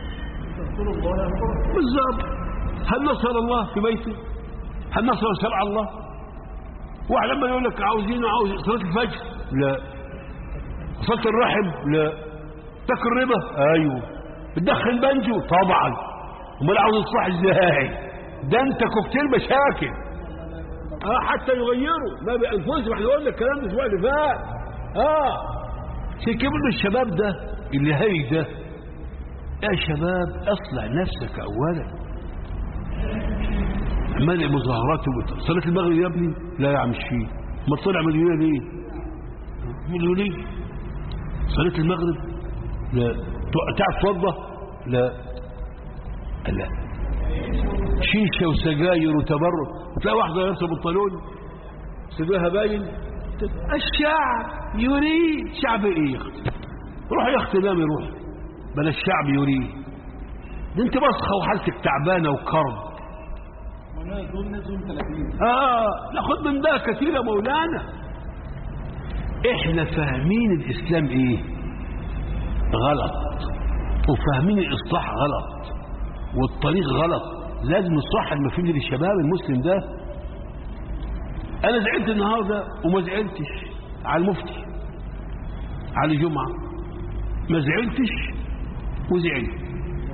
B: بالظبط هل نصر الله في بيته هل نصر شرع الله واحد لما يقول لك عاوزين عاوز صلاه الفجر لا صلاه الرحم لا تاكل ربا ايوه بتدخن بنجو طبعا امال عاوز اصلاح ازاي ده انت كوكتيل مشاكل اه حتى يغيروا ما بانفسهم احنا قلنا الكلام ده الاسبوع اللي فات اه عشان كده بيقولوا الشباب ده اللي هاي ده يا شباب اصلح نفسك اولا عمال مظاهرات وبتاع صلاه المغرب يا ابني لا يا عم الشيخ ما طلع مليونير ليه مليونير صلاه المغرب لا تعرف توضى لا لا شيشه وسجاير وتبرج تلاقي واحده لابسه بنطلون صدرها باين الشعب يريد شعب ايه يا اختي روح يا اختي نام روح بل الشعب يريد ده انت بصخه وحالتك تعبانه وكرب اه ناخد من ده كثير يا مولانا احنا فاهمين الاسلام ايه غلط وفاهمين الاصلاح غلط والطريق غلط لازم نصحح المفهوم للشباب المسلم ده انا زعلت النهارده وما زعلتش على المفتي على الجمعه ما زعلتش وزعلت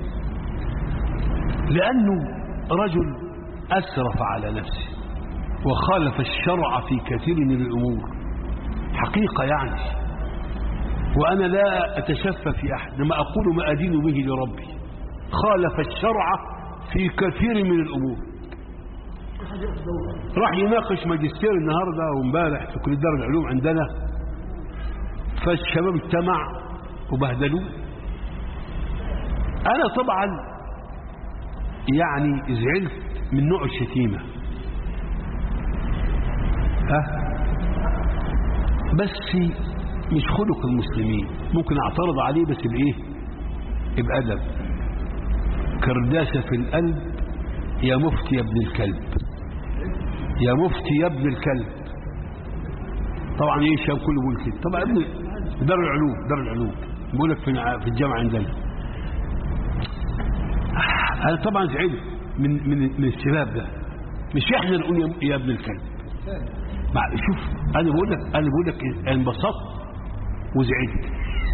B: لانه رجل اسرف على نفسه وخالف الشرع في كثير من الامور حقيقه يعني وانا لا اتشفى في احد لما اقول ما ادين به لربي خالف الشرع في كثير من الامور راح يناقش ماجستير النهارده وامبارح في كليه دار العلوم عندنا فالشباب اجتمع وبهدلوه انا طبعا يعني زعلت من نوع الشتيمه ها بس مش خلق المسلمين ممكن اعترض عليه بس بايه بادب كرداسه في القلب يا مفتي يا ابن الكلب يا مفتي يا ابن الكلب طبعا ايه الشباب كله بيقول كده طبعا ابن دار العلوم دار العلوم بيقول لك في في الجامعه عندنا انا طبعا زعلت من من من الشباب ده مش احنا نقول يا- يا ابن الكلب مع شوف انا بقول لك انا بقول لك إيه، انبسطت وزعلت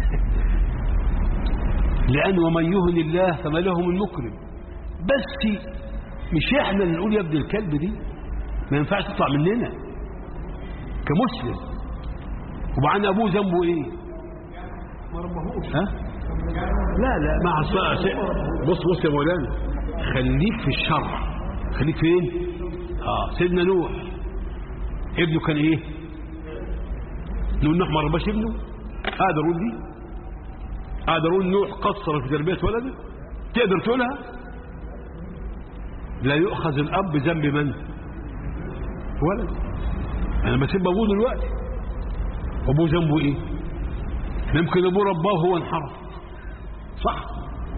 B: لان ومن يهن الله فما له من مكرم بس مش احنا اللي نقول يا ابن الكلب دي ما ينفعش تطلع مننا كمسلم وبعدين ابوه ذنبه ايه ها لا لا ما عصا شيء بص بص يا مولانا خليك في الشرع خليك فين اه سيدنا نوح ابنه كان ايه نقول نوح ما رباش ابنه اقدر اقول دي اقدر اقول نوح قصر في تربيه ولده تقدر تقولها لا يؤخذ الاب بذنب من ولد انا بسيب ابوه دلوقتي ابوه ذنبه ايه يمكن ابوه رباه هو انحرف صح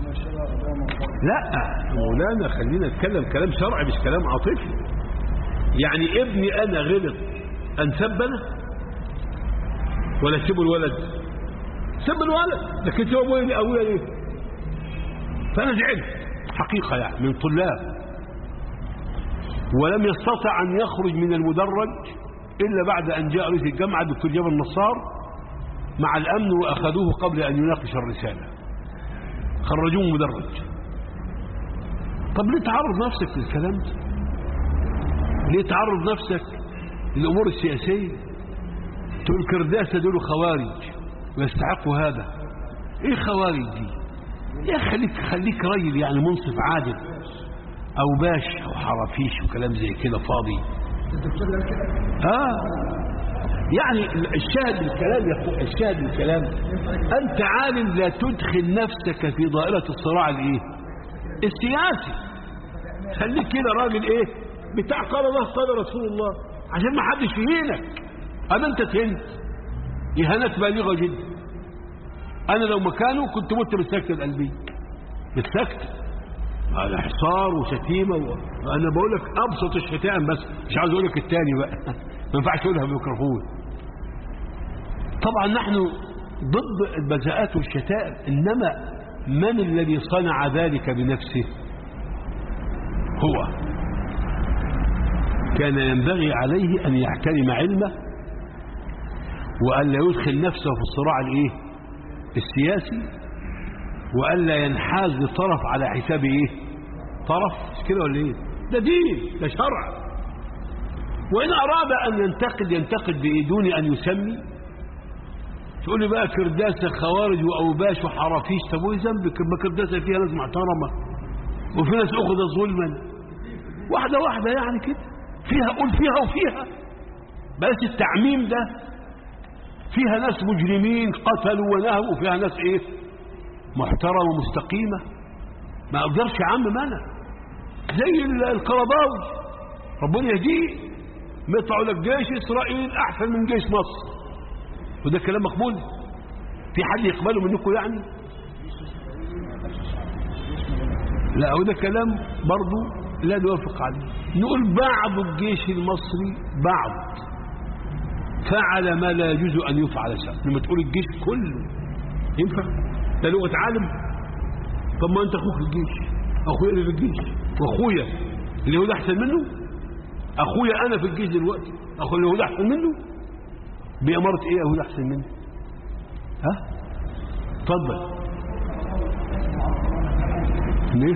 B: لا مولانا خلينا نتكلم كلام شرعي مش كلام عاطفي يعني ابني انا غلط انسب انا ولا اسيبه الولد سب الولد لكن سيب ابويا ليه ابويا ليه فانا زعلت حقيقه يعني من طلاب ولم يستطع ان يخرج من المدرج الا بعد ان جاء رئيس الجامعه الدكتور جابر النصار مع الامن واخذوه قبل ان يناقش الرساله خرجوه مدرج طب ليه تعرض نفسك للكلام ده ليه تعرض نفسك للامور السياسيه تقول كرداسه دول خوارج ويستحقوا هذا ايه خوارج دي يا خليك خليك راجل يعني منصف عادل او باش او حرافيش وكلام زي كده فاضي اه يعني الشاهد الكلام يا اخو الشاهد الكلام انت عالم لا تدخل نفسك في دائره الصراع الايه السياسي خليك كده راجل ايه بتاع قال الله قال رسول الله عشان ما حدش يهينك انا انت تهنت اهانات بالغه جدا انا لو مكانه كنت مت بالسكته القلبيه بالسكته على حصار وشتيمه و... انا بقول لك ابسط الشتائم بس مش عاوز اقول لك الثاني بقى ما ينفعش اقولها بالميكروفون طبعا نحن ضد البذاءات والشتائم انما من الذي صنع ذلك بنفسه هو كان ينبغي عليه ان يحترم علمه وان لا يدخل نفسه في الصراع الايه السياسي والا ينحاز لطرف على حساب ايه طرف مش كده ولا ايه ده دين ده شرع وان اراد ان ينتقد ينتقد بايه دون ان يسمي تقول لي بقى كرداسه خوارج واوباش وحرافيش طب وايه ذنبك ما كرداسه فيها ناس محترمه وفي ناس اخذت ظلما واحده واحده يعني كده فيها قول فيها وفيها بس التعميم ده فيها ناس مجرمين قتلوا ونهبوا وفيها ناس ايه محترمه ومستقيمه ما اقدرش اعمم انا زي القرضاوي ربنا يهديه ما يطلعوا لك جيش اسرائيل احسن من جيش مصر وده كلام مقبول في حد يقبله منكم يعني لا وده كلام برضو لا نوافق عليه نقول بعض الجيش المصري بعض فعل ما لا يجوز ان يفعل سواء لما تقول الجيش كله ينفع ده لغه عالم طب ما انت اخوك في الجيش اخويا اللي في الجيش واخويا اليهود احسن منه اخويا انا في الجيش دلوقتي اخو اليهود احسن منه باماره ايه يهود احسن منه ها اتفضل ليه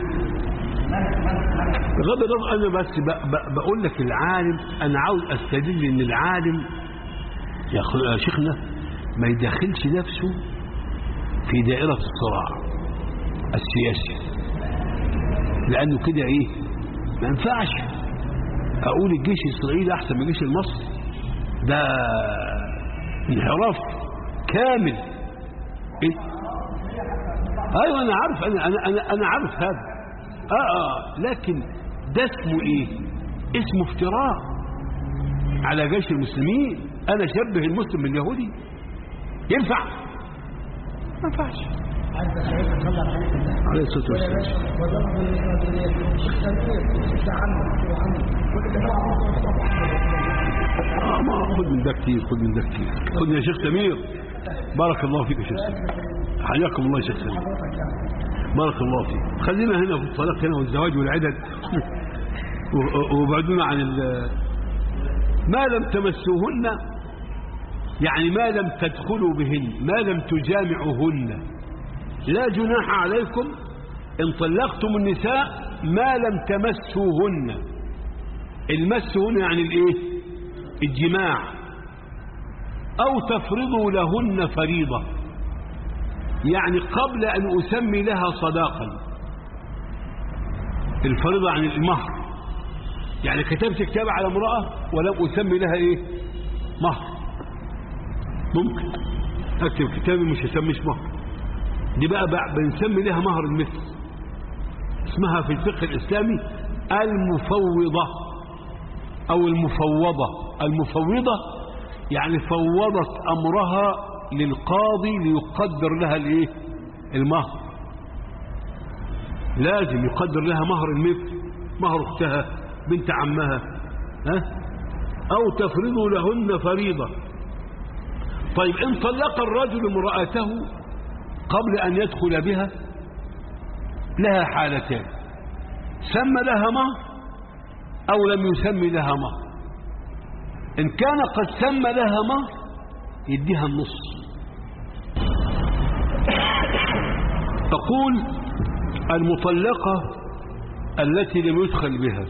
B: بغض النظر انا بس ب- ب- بقول لك العالم انا عاوز استدل ان العالم يا أخو- يا شيخنا ما يدخلش نفسه في دائرة الصراع السياسي لأنه كده إيه ما ينفعش أقول الجيش الإسرائيلي أحسن من الجيش المصري ده انحراف كامل إيه؟ أيوة أنا عارف أنا أنا أنا, أنا عارف هذا آه آه لكن ده اسمه إيه؟ اسمه افتراء على جيش المسلمين أنا شبه المسلم باليهودي ينفع؟ ما ينفعش
C: عند سعيد صلى الله عليه وسلم
B: عليه الصلاة والسلام
C: وضرب التنوير عنه وعنه كل
B: آه ما خد من ده كتير خد من ده كتير خد يا شيخ سمير بارك الله فيك يا شيخ سمير حياكم الله يا شيخ سمير بارك الله فيك خلينا هنا في الطلاق هنا والزواج والعدد و- وبعدنا عن ال- ما لم تمسوهن يعني ما لم تدخلوا بهن ما لم تجامعوهن لا جناح عليكم إن طلقتم النساء ما لم تمسوهن المس هنا يعني الايه الجماع او تفرضوا لهن فريضة يعني قبل ان اسمي لها صداقا الفريضة عن المهر يعني كتبت كتاب على امرأة ولم اسمي لها ايه مهر ممكن اكتب كتابي مش هسميش مهر دي بقى, بقى بنسمي لها مهر المثل اسمها في الفقه الاسلامي المفوضة او المفوضة المفوضة يعني فوضت امرها للقاضي ليقدر لها الايه المهر لازم يقدر لها مهر المثل مهر اختها بنت عمها ها او تفرضوا لهن فريضة طيب ان طلق الرجل امرأته قبل ان يدخل بها لها حالتان سمى لها مهر أو لم يسمي لها مهر إن كان قد سمى لها مهر يديها النص تقول المطلقة التي لم يدخل بها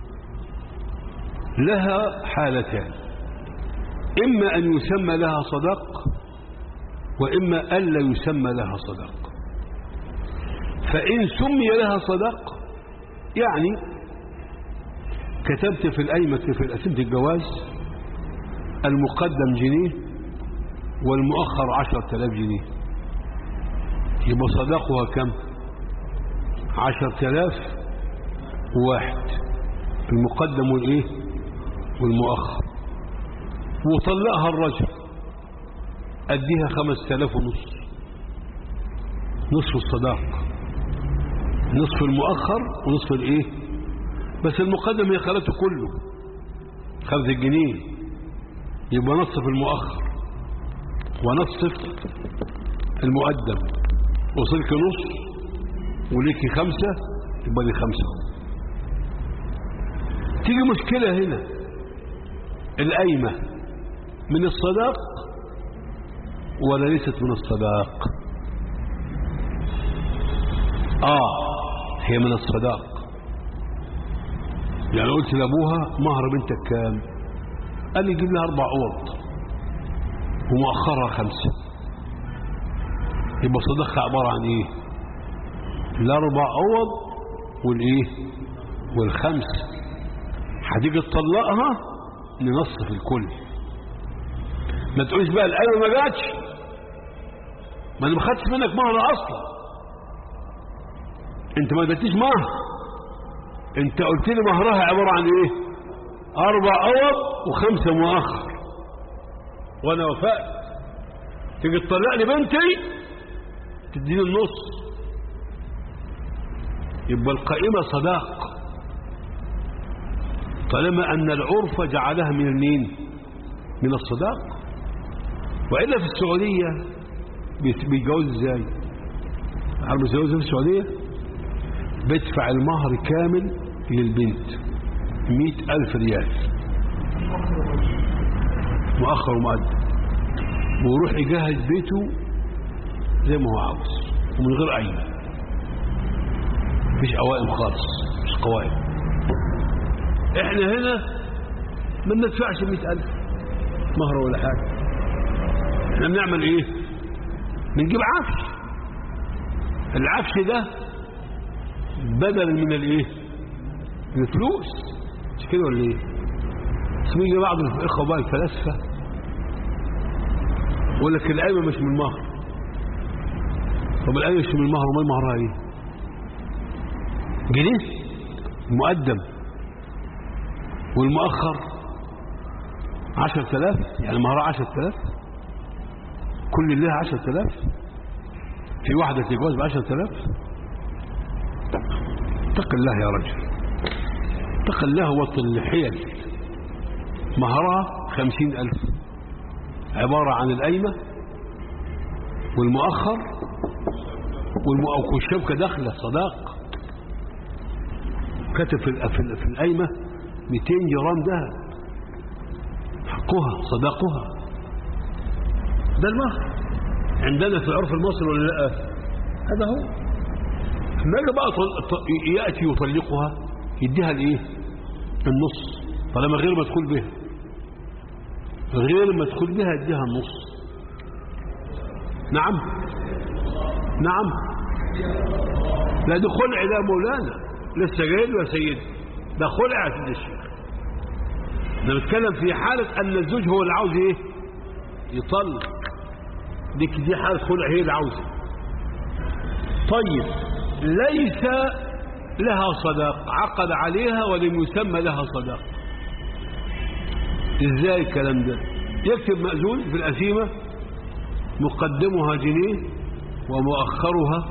B: لها حالتان إما أن يسمى لها صداق وإما ألا يسمى لها صداق فإن سمي لها صداق يعني كتبت في القايمة في قسيمة الجواز المقدم جنيه والمؤخر عشرة آلاف جنيه يبقى صداقها كم عشرة آلاف واحد المقدم والايه والمؤخر وطلقها الرجل اديها خمس آلاف ونص نصف الصداق نصف المؤخر ونصف الايه بس المقدم هي خلته كله خمسة جنيه يبقى نصف المؤخر ونصف المقدم وصلك نص وليكي خمسة يبقى دي خمسة تيجي مشكلة هنا القايمة من الصداق ولا ليست من الصداق اه هي من الصداق يعني قلت لابوها مهر بنتك كام قال لي جيب لها اربع اوض ومؤخرها خمسه يبقى صداقها عباره عن ايه الاربع اوض والايه والخمس هتيجي تطلقها ننصف الكل ما تقولش بقى الايوه ما جاتش ما انا ما خدتش منك مهر اصلا انت ما اديتيش مهر انت قلت لي مهرها عباره عن ايه اربع اوض وخمسه مؤخر وانا وافقت تيجي تطلقني بنتي تديني النص يبقى القائمه صداق طالما ان العرف جعلها من المين من الصداق والا في السعوديه بيتجوز ازاي عارف بيتجوز في السعوديه بدفع المهر كامل للبنت مئة ألف ريال مؤخر ومقدم ويروح يجهز بيته زي ما هو عاوز ومن غير عين مفيش قوائم خالص مش قوائم احنا هنا ما بندفعش مئة ألف مهر ولا حاجة احنا بنعمل ايه بنجيب عفش العفش ده بدل من الايه من الفلوس مش كده ولا ايه بس بيجي بعض الاخوه بقى الفلاسفه يقول لك القايمه مش من المهر طب القايمه مش من المهر امال مهرها ايه جنيه مقدم والمؤخر عشرة آلاف يعني مهرها عشرة آلاف كل اللي لها عشرة آلاف في واحدة تتجوز بعشرة آلاف اتق الله يا رجل اتق الله وطن الحيل مهرها خمسين ألف عبارة عن القايمة والمؤخر والشبكة داخلة صداق كتب في في في القايمة 200 جرام ذهب حقها صداقها ده المهر عندنا في العرف المصري ولا لا هذا هو لما يجي بقى ياتي يطلقها يديها الايه النص طالما غير مدخول بها غير مدخول بها يديها النص نعم نعم لا ده خلع ده مولانا لسه جاي له يا سيدي ده خلع يا سيدي الشيخ انا بتكلم في حالة ان الزوج هو اللي عاوز ايه يطلق دي دي حالة خلع هي اللي عاوزه طيب ليس لها صداق عقد عليها ولم يسمى لها صداق ازاي الكلام ده يكتب مأذون في الأثيمة مقدمها جنيه ومؤخرها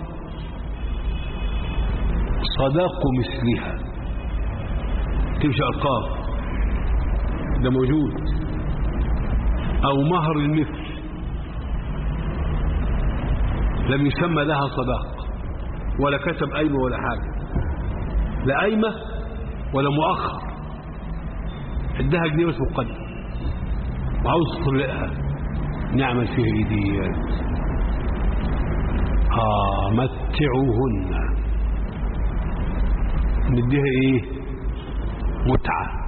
B: صداق مثلها تمشي أرقام ده موجود أو مهر المثل لم يسمى لها صداق ولا كتب قايمة ولا حاجة لا قايمة ولا مؤخر ادها جنيه بس مقدم وعاوز تطلقها نعمل فيها ايديات اه متعوهن نديها ايه متعة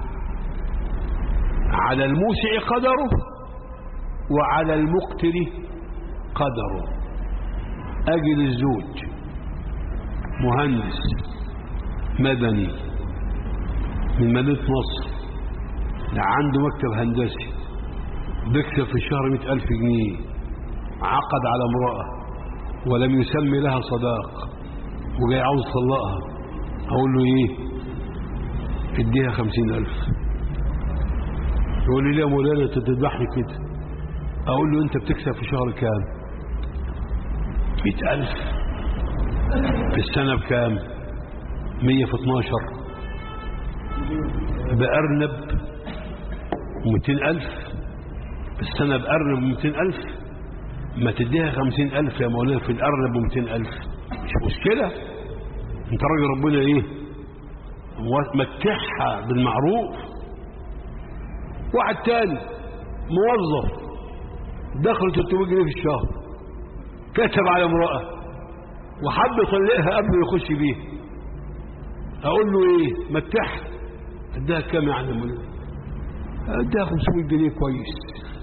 B: على الموسع قدره وعلى المقتر قدره اجل الزوج مهندس مدني من مدينة نصر عنده مكتب هندسي بيكسب في الشهر مئة ألف جنيه عقد على امرأة ولم يسمي لها صداق وجاي عاوز يطلقها أقول له إيه اديها خمسين ألف يقول لي ليه يا مولانا انت تذبحني كده أقول له أنت بتكسب في شهر كام مئة ألف في السنة بكام مية في اتناشر بأرنب ومئتين ألف في السنة بأرنب ومئتين ألف ما تديها خمسين ألف يا مولانا في الأرنب ومئتين ألف مش مشكلة انت راجل ربنا ايه متعها بالمعروف واحد تاني موظف دخل 300 جنيه في الشهر كتب على امرأة وحب يطلقها قبل ما يخش بيها اقول له ايه متعها اديها كام يعني مولانا اديها 500 جنيه كويس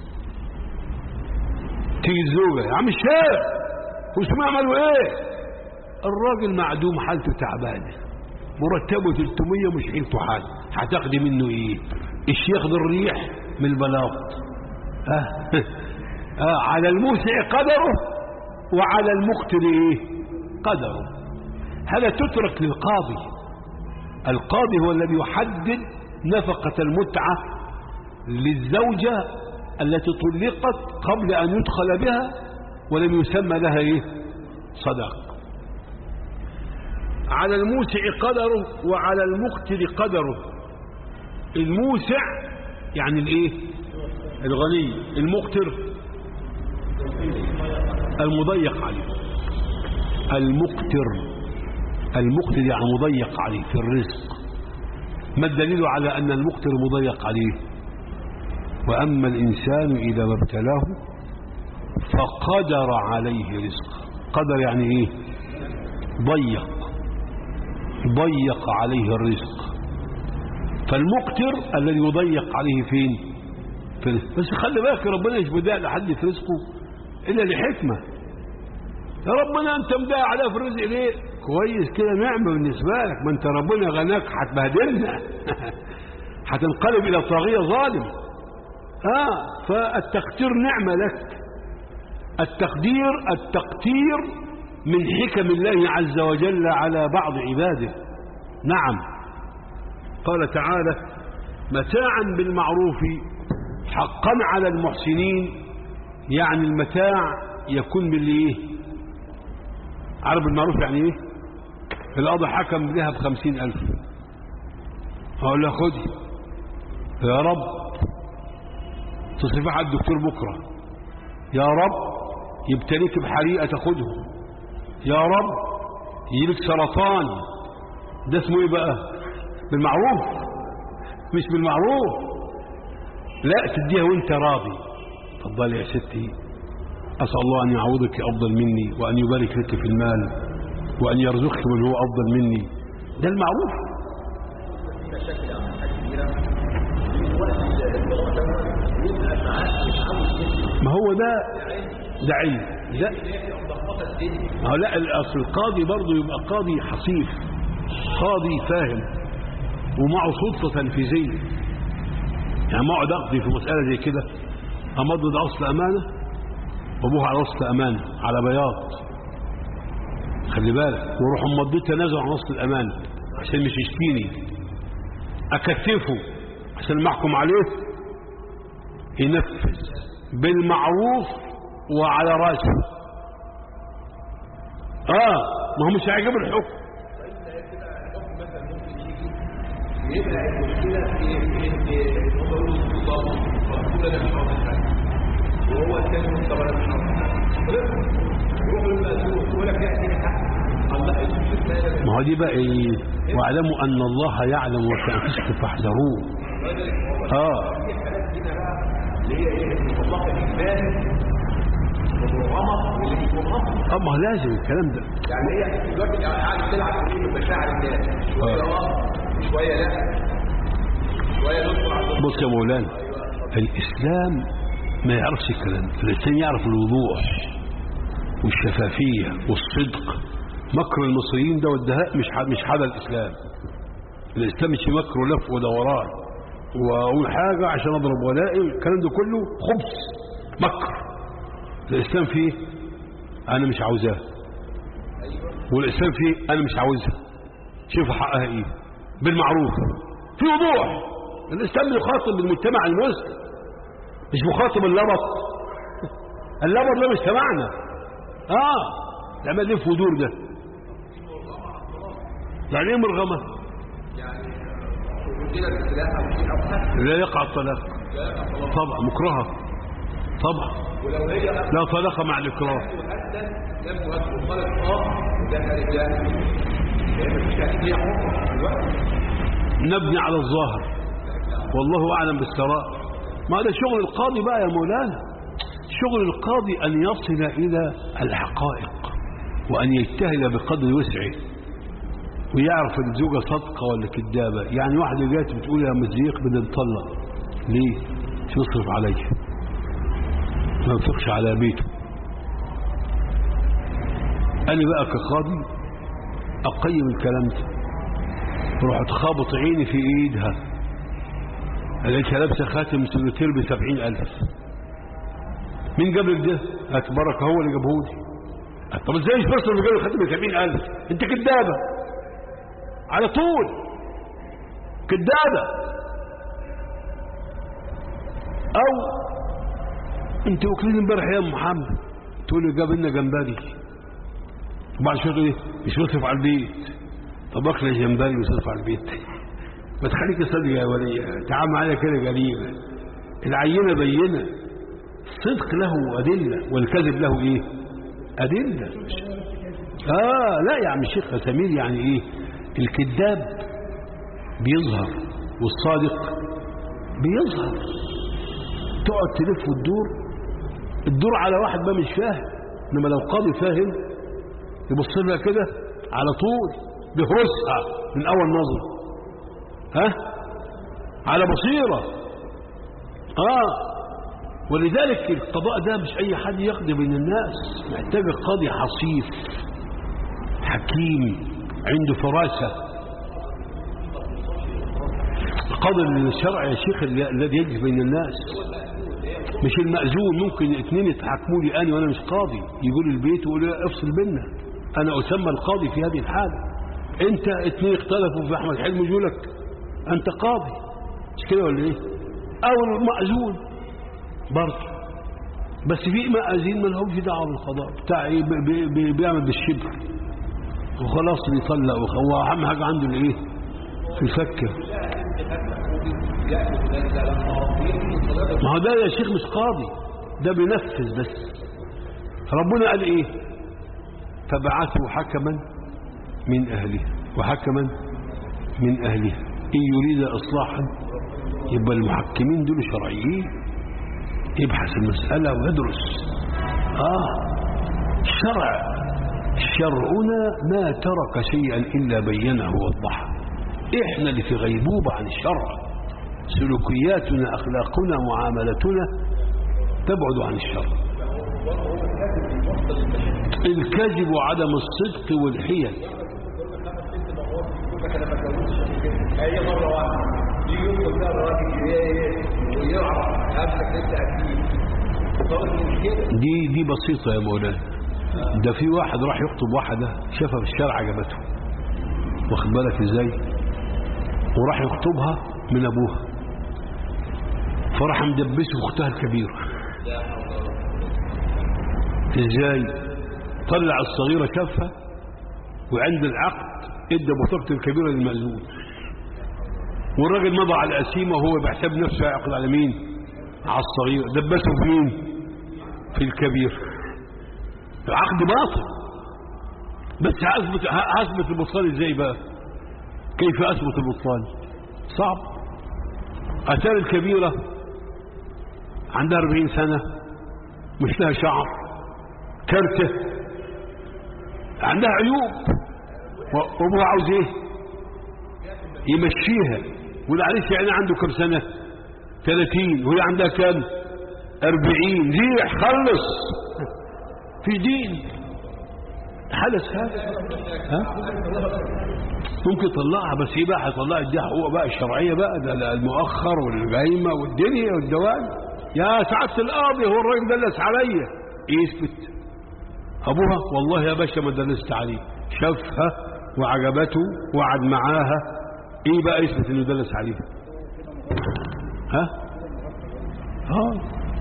B: تيجي الزوجة يا عم الشارع 500 عملوا ايه الراجل معدوم حالته تعبانه مرتبه 300 مش حيلته حال هتاخدي منه ايه الشيخ ياخد الريح من البلاط آه. آه. على الموسع قدره وعلى المقتل ايه قدره هذا تترك للقاضي القاضي هو الذي يحدد نفقة المتعة للزوجة التي طلقت قبل أن يدخل بها ولم يسمى لها ايه صداق على الموسع قدره وعلى المقتل قدره الموسع يعني الايه الغني المقتر المضيق عليه المقتر المقتر يعني مضيق عليه في الرزق ما الدليل على أن المقتر مضيق عليه وأما الإنسان إذا ما ابتلاه فقدر عليه رزقه قدر يعني ايه ضيق ضيق عليه الرزق فالمقتر الذي يضيق عليه فين في الرزق. بس خلي بالك ربنا مش بدأ لحد في رزقه إلا لحكمة يا ربنا أنت مدأ عليها في الرزق ليه كويس كده نعمة بالنسبة لك ما أنت ربنا غناك هتبهدلنا هتنقلب إلى طاغية ظالم آه فالتقدير نعمة لك التقدير التقدير من حكم الله عز وجل على بعض عباده نعم قال تعالى متاعا بالمعروف حقا على المحسنين يعني المتاع يكون بالايه عارف بالمعروف يعني ايه القاضي حكم لها بخمسين ألف هقول لها خدي يا رب تصرفها على الدكتور بكرة يا رب يبتليك بحريقة تاخده يا رب يجيلك سرطان ده اسمه ايه بقى بالمعروف مش بالمعروف لا تديها وانت راضي تفضلي يا ستي أسأل الله أن يعوضك أفضل مني وأن يبارك لك في المال وأن يرزقك من هو أفضل مني ده المعروف ما هو ده ده علم لا ما هو لا الاصل القاضي برضه يبقى قاضي حصيف قاضي فاهم ومعه سلطه تنفيذيه يعني ما اقعد اقضي في مساله زي كده امضض اصل امانه وابوها على اصل امانه على بياض خلي بالك واروح مضيت تنازل عن اصل الامانه عشان مش يشتيني اكتفه عشان ما احكم عليه ينفذ بالمعروف وعلى راسه اه ما هو مش هيعجب الحكم
D: يبقى المشكلة في ان هم يقولوا السلطان فالكل ده مش عاوز حاجة وهو الثاني طب انا مش عاوز حاجة يروح للمأذون يقول لك لا اديني حق الله انتوا شوف ماذا
B: ما هو دي بقى ايه واعلموا ان الله يعلم وتنفسكم فاحذروه اه
D: في حالات هنا بقى اللي هي ايه المطلقة الاجباري والمغامر واللي مش مغامر
B: اه ما هو لازم الكلام ده
D: يعني هي دلوقتي قاعد تلعب في مشاعر الناس شوية اه شوية لا شوية ندخل على
B: بص يا مولانا الاسلام ما يعرفش الكلام ده. الاسلام يعرف الوضوح والشفافيه والصدق مكر المصريين ده والدهاء مش ح- مش حدا الاسلام الاسلام مش مكر ولف ودوران واقول حاجه عشان اضرب ولائي الكلام ده كله خبث مكر الاسلام فيه انا مش عاوزاه والاسلام فيه انا مش عاوزها شوف حقها ايه بالمعروف في وضوح الاسلام يخاطب المجتمع المسلم مش مخاطب اللبط اللبط ده مش تبعنا اه العمل ليه في ودور ده يعني ايه مرغمه
D: يعني وجدنا السلاح او شيء او حد
B: لا يقع الطلاق
D: لا يقع طلاق
B: طبعا مكرهه طبعا
D: ولو هي
B: لا طلاق مع الاكراه
D: مهدد لم تهدد وقالت اه وده رجال لان مش هتبيع حكم في الوقت
B: نبني على الظاهر والله اعلم بالسراء ما ده شغل القاضي بقى يا مولانا شغل القاضي ان يصل الى الحقائق وان يجتهد بقدر وسعه ويعرف الزوجه صادقه ولا كذابه يعني واحده جات بتقول يا مزيق بدنا نطلق ليه مش يصرف عليا ما ينفقش على بيته انا بقى كقاضي اقيم الكلام ده رحت خابط عيني في ايدها لقيتها لابسه خاتم سنتير ب 70000 مين جاب لك ده؟ هات بركه هو اللي جابهولي طب ازاي مش بس اللي جاب لي خاتم ب 70000 انت كدابه على طول كدابه او انت واكلين امبارح يا ام محمد تقول لي جاب لنا جمبري وبعد شويه تقول ايه مش بصرف على البيت طب اكل جمبري وصرف على البيت ما تخليك صدق يا ولي تعال معايا كده جريمه العينه بينه الصدق له ادله والكذب له ايه ادله اه لا يا عم الشيخ سمير يعني ايه الكذاب بيظهر والصادق بيظهر تقعد تلف وتدور الدور على واحد ما مش فاهم انما لو قاضي فاهم يبص لها كده على طول بيهرسها من اول نظر ها على بصيره اه ولذلك القضاء ده مش اي حد يقضي بين الناس محتاج قاضي حصيف حكيم عنده فراسه القاضي الشرع يا شيخ الذي يجلس بين الناس مش المأذون ممكن اثنين يتحاكموا لي انا وانا مش قاضي يقول البيت ويقول لي افصل بينا انا اسمى القاضي في هذه الحاله انت اثنين اختلفوا في احمد حلمي يقول لك انت قاضي مش كده ولا ايه او المأذون برضه بس في مأذين ما لهمش دعوه بالقضاء بتاع ايه بي بي بيعمل بالشبر وخلاص بيطلق هو اهم حاجه عنده الايه يفكر ما هو ده يا شيخ مش قاضي ده بينفذ بس ربنا قال ايه فبعثوا حكما من اهله وحكما من اهلها ان يريد اصلاحا يبقى المحكمين دول شرعيين يبحث المسألة ويدرس اه شرع شرعنا ما ترك شيئا إلا بينه ووضحه احنا اللي في غيبوبة عن الشرع سلوكياتنا أخلاقنا معاملتنا تبعد عن الشرع الكذب وعدم الصدق والحيل
D: هي مرة واحدة يجي يدخل بقى الراجل ايه ويعرف نفسك انت اكيد صارت مشكلة
B: دي دي بسيطة يا مولانا ده في واحد راح يخطب واحدة شافها في الشارع عجبته واخد بالك ازاي وراح يخطبها من ابوها فراح مدبسه اختها الكبيرة ازاي طلع الصغيرة شافها وعند العقد ادى بطاقة الكبيرة للمأذون والراجل مضى على القسيمة وهو بيحسب نفسه يعقد على مين على الصغير دبسه في مين في الكبير العقد باطل بس هثبت هثبت البطلان ازاي بقى كيف اثبت البطلان صعب اتاري الكبيرة عندها 40 سنة مش لها شعر كرته عندها عيوب وابوها عاوز ايه يمشيها والعريس يعني عنده كم سنة 30 وهي عندها كم 40 ريح خلص في دين حدث هذا ها ممكن يطلعها بس ايه بقى هيطلعها يديها حقوق بقى الشرعيه بقى ده ده المؤخر والجايمه والدنيا والدوام يا سعاده القاضي هو الراجل دلس عليا ايه يثبت ابوها والله يا باشا ما دلست عليه شافها وعجبته وقعد معاها ايه بقى يثبت انه دلس عليها ها اه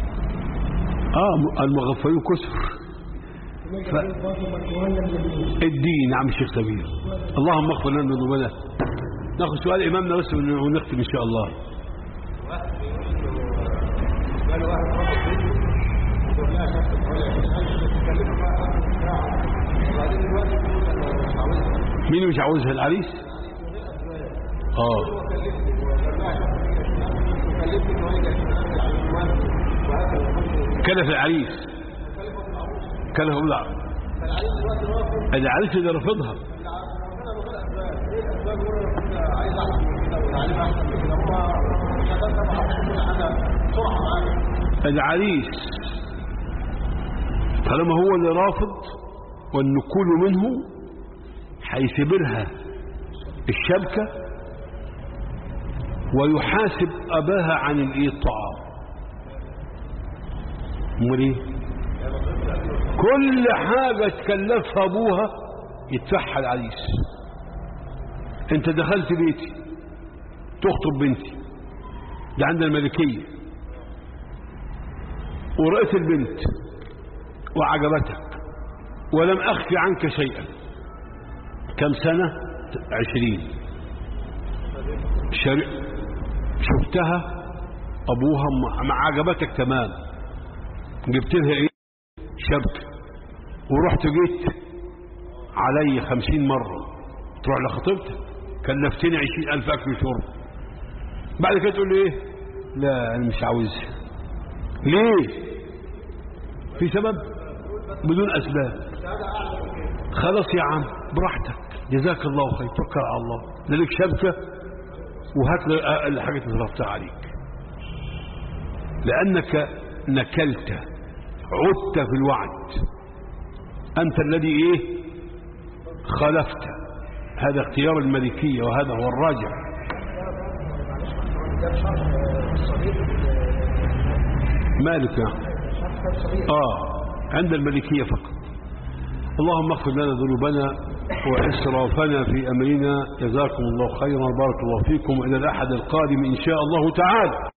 B: اه المغفلون كسر ف... الدين يا عم الشيخ سمير اللهم اغفر لنا ذنوبنا ناخذ سؤال امامنا بس ونختم ان شاء الله
D: قال واحد رفض بنته وقال لها شفت حوالي تكلمه بقى آخر ساعة وبعدين دلوقتي بتقول انا مش عاوزها
B: مين مش عاوزها العريس اه
D: هو كلمني وقال لها شفت وكلمني ان هو يجي يشتغل على العنوان وهذا
B: كلف العريس كلف لا
D: فالعريس دلوقتي رافض
B: العريس اللي رفضها
D: ربنا بغير اسباب ايه الاسباب يقول انا كنت عايز احسن من كده والعليم احسن من كده هو شغال طبعا كل حاجه بسرعه معايا
B: العريس طالما هو اللي رافض والنكول منه هيثبرها الشبكة ويحاسب أباها عن الإيطاع امال ايه كل حاجة تكلفها أبوها يدفعها العريس انت دخلت بيتي تخطب بنتي ده عند الملكيه ورأيت البنت وعجبتك ولم أخفي عنك شيئا كم سنة عشرين شر... شفتها أبوها مع- مع عجبتك تمام جبت لها إيه شبكة ورحت جيت علي خمسين مرة تروح لخطيبتك كلفتني عشرين ألف أكل وشرب بعد كده تقول لي إيه لا أنا مش عاوزها ليه في سبب بدون أسباب خلاص يا عم براحتك جزاك الله خير توكل على الله لا لك شبكة وهات لي الحاجة اللي ضربتها عليك لأنك نكلت عدت في الوعد أنت الذي إيه خلفت هذا اختيار الملكية وهذا هو الراجع مالك يا أخي؟ آه عند الملكية فقط اللهم اغفر لنا ذنوبنا وإسرافنا في أمرنا جزاكم الله خيرا بارك الله فيكم إلى الأحد القادم إن شاء الله تعالى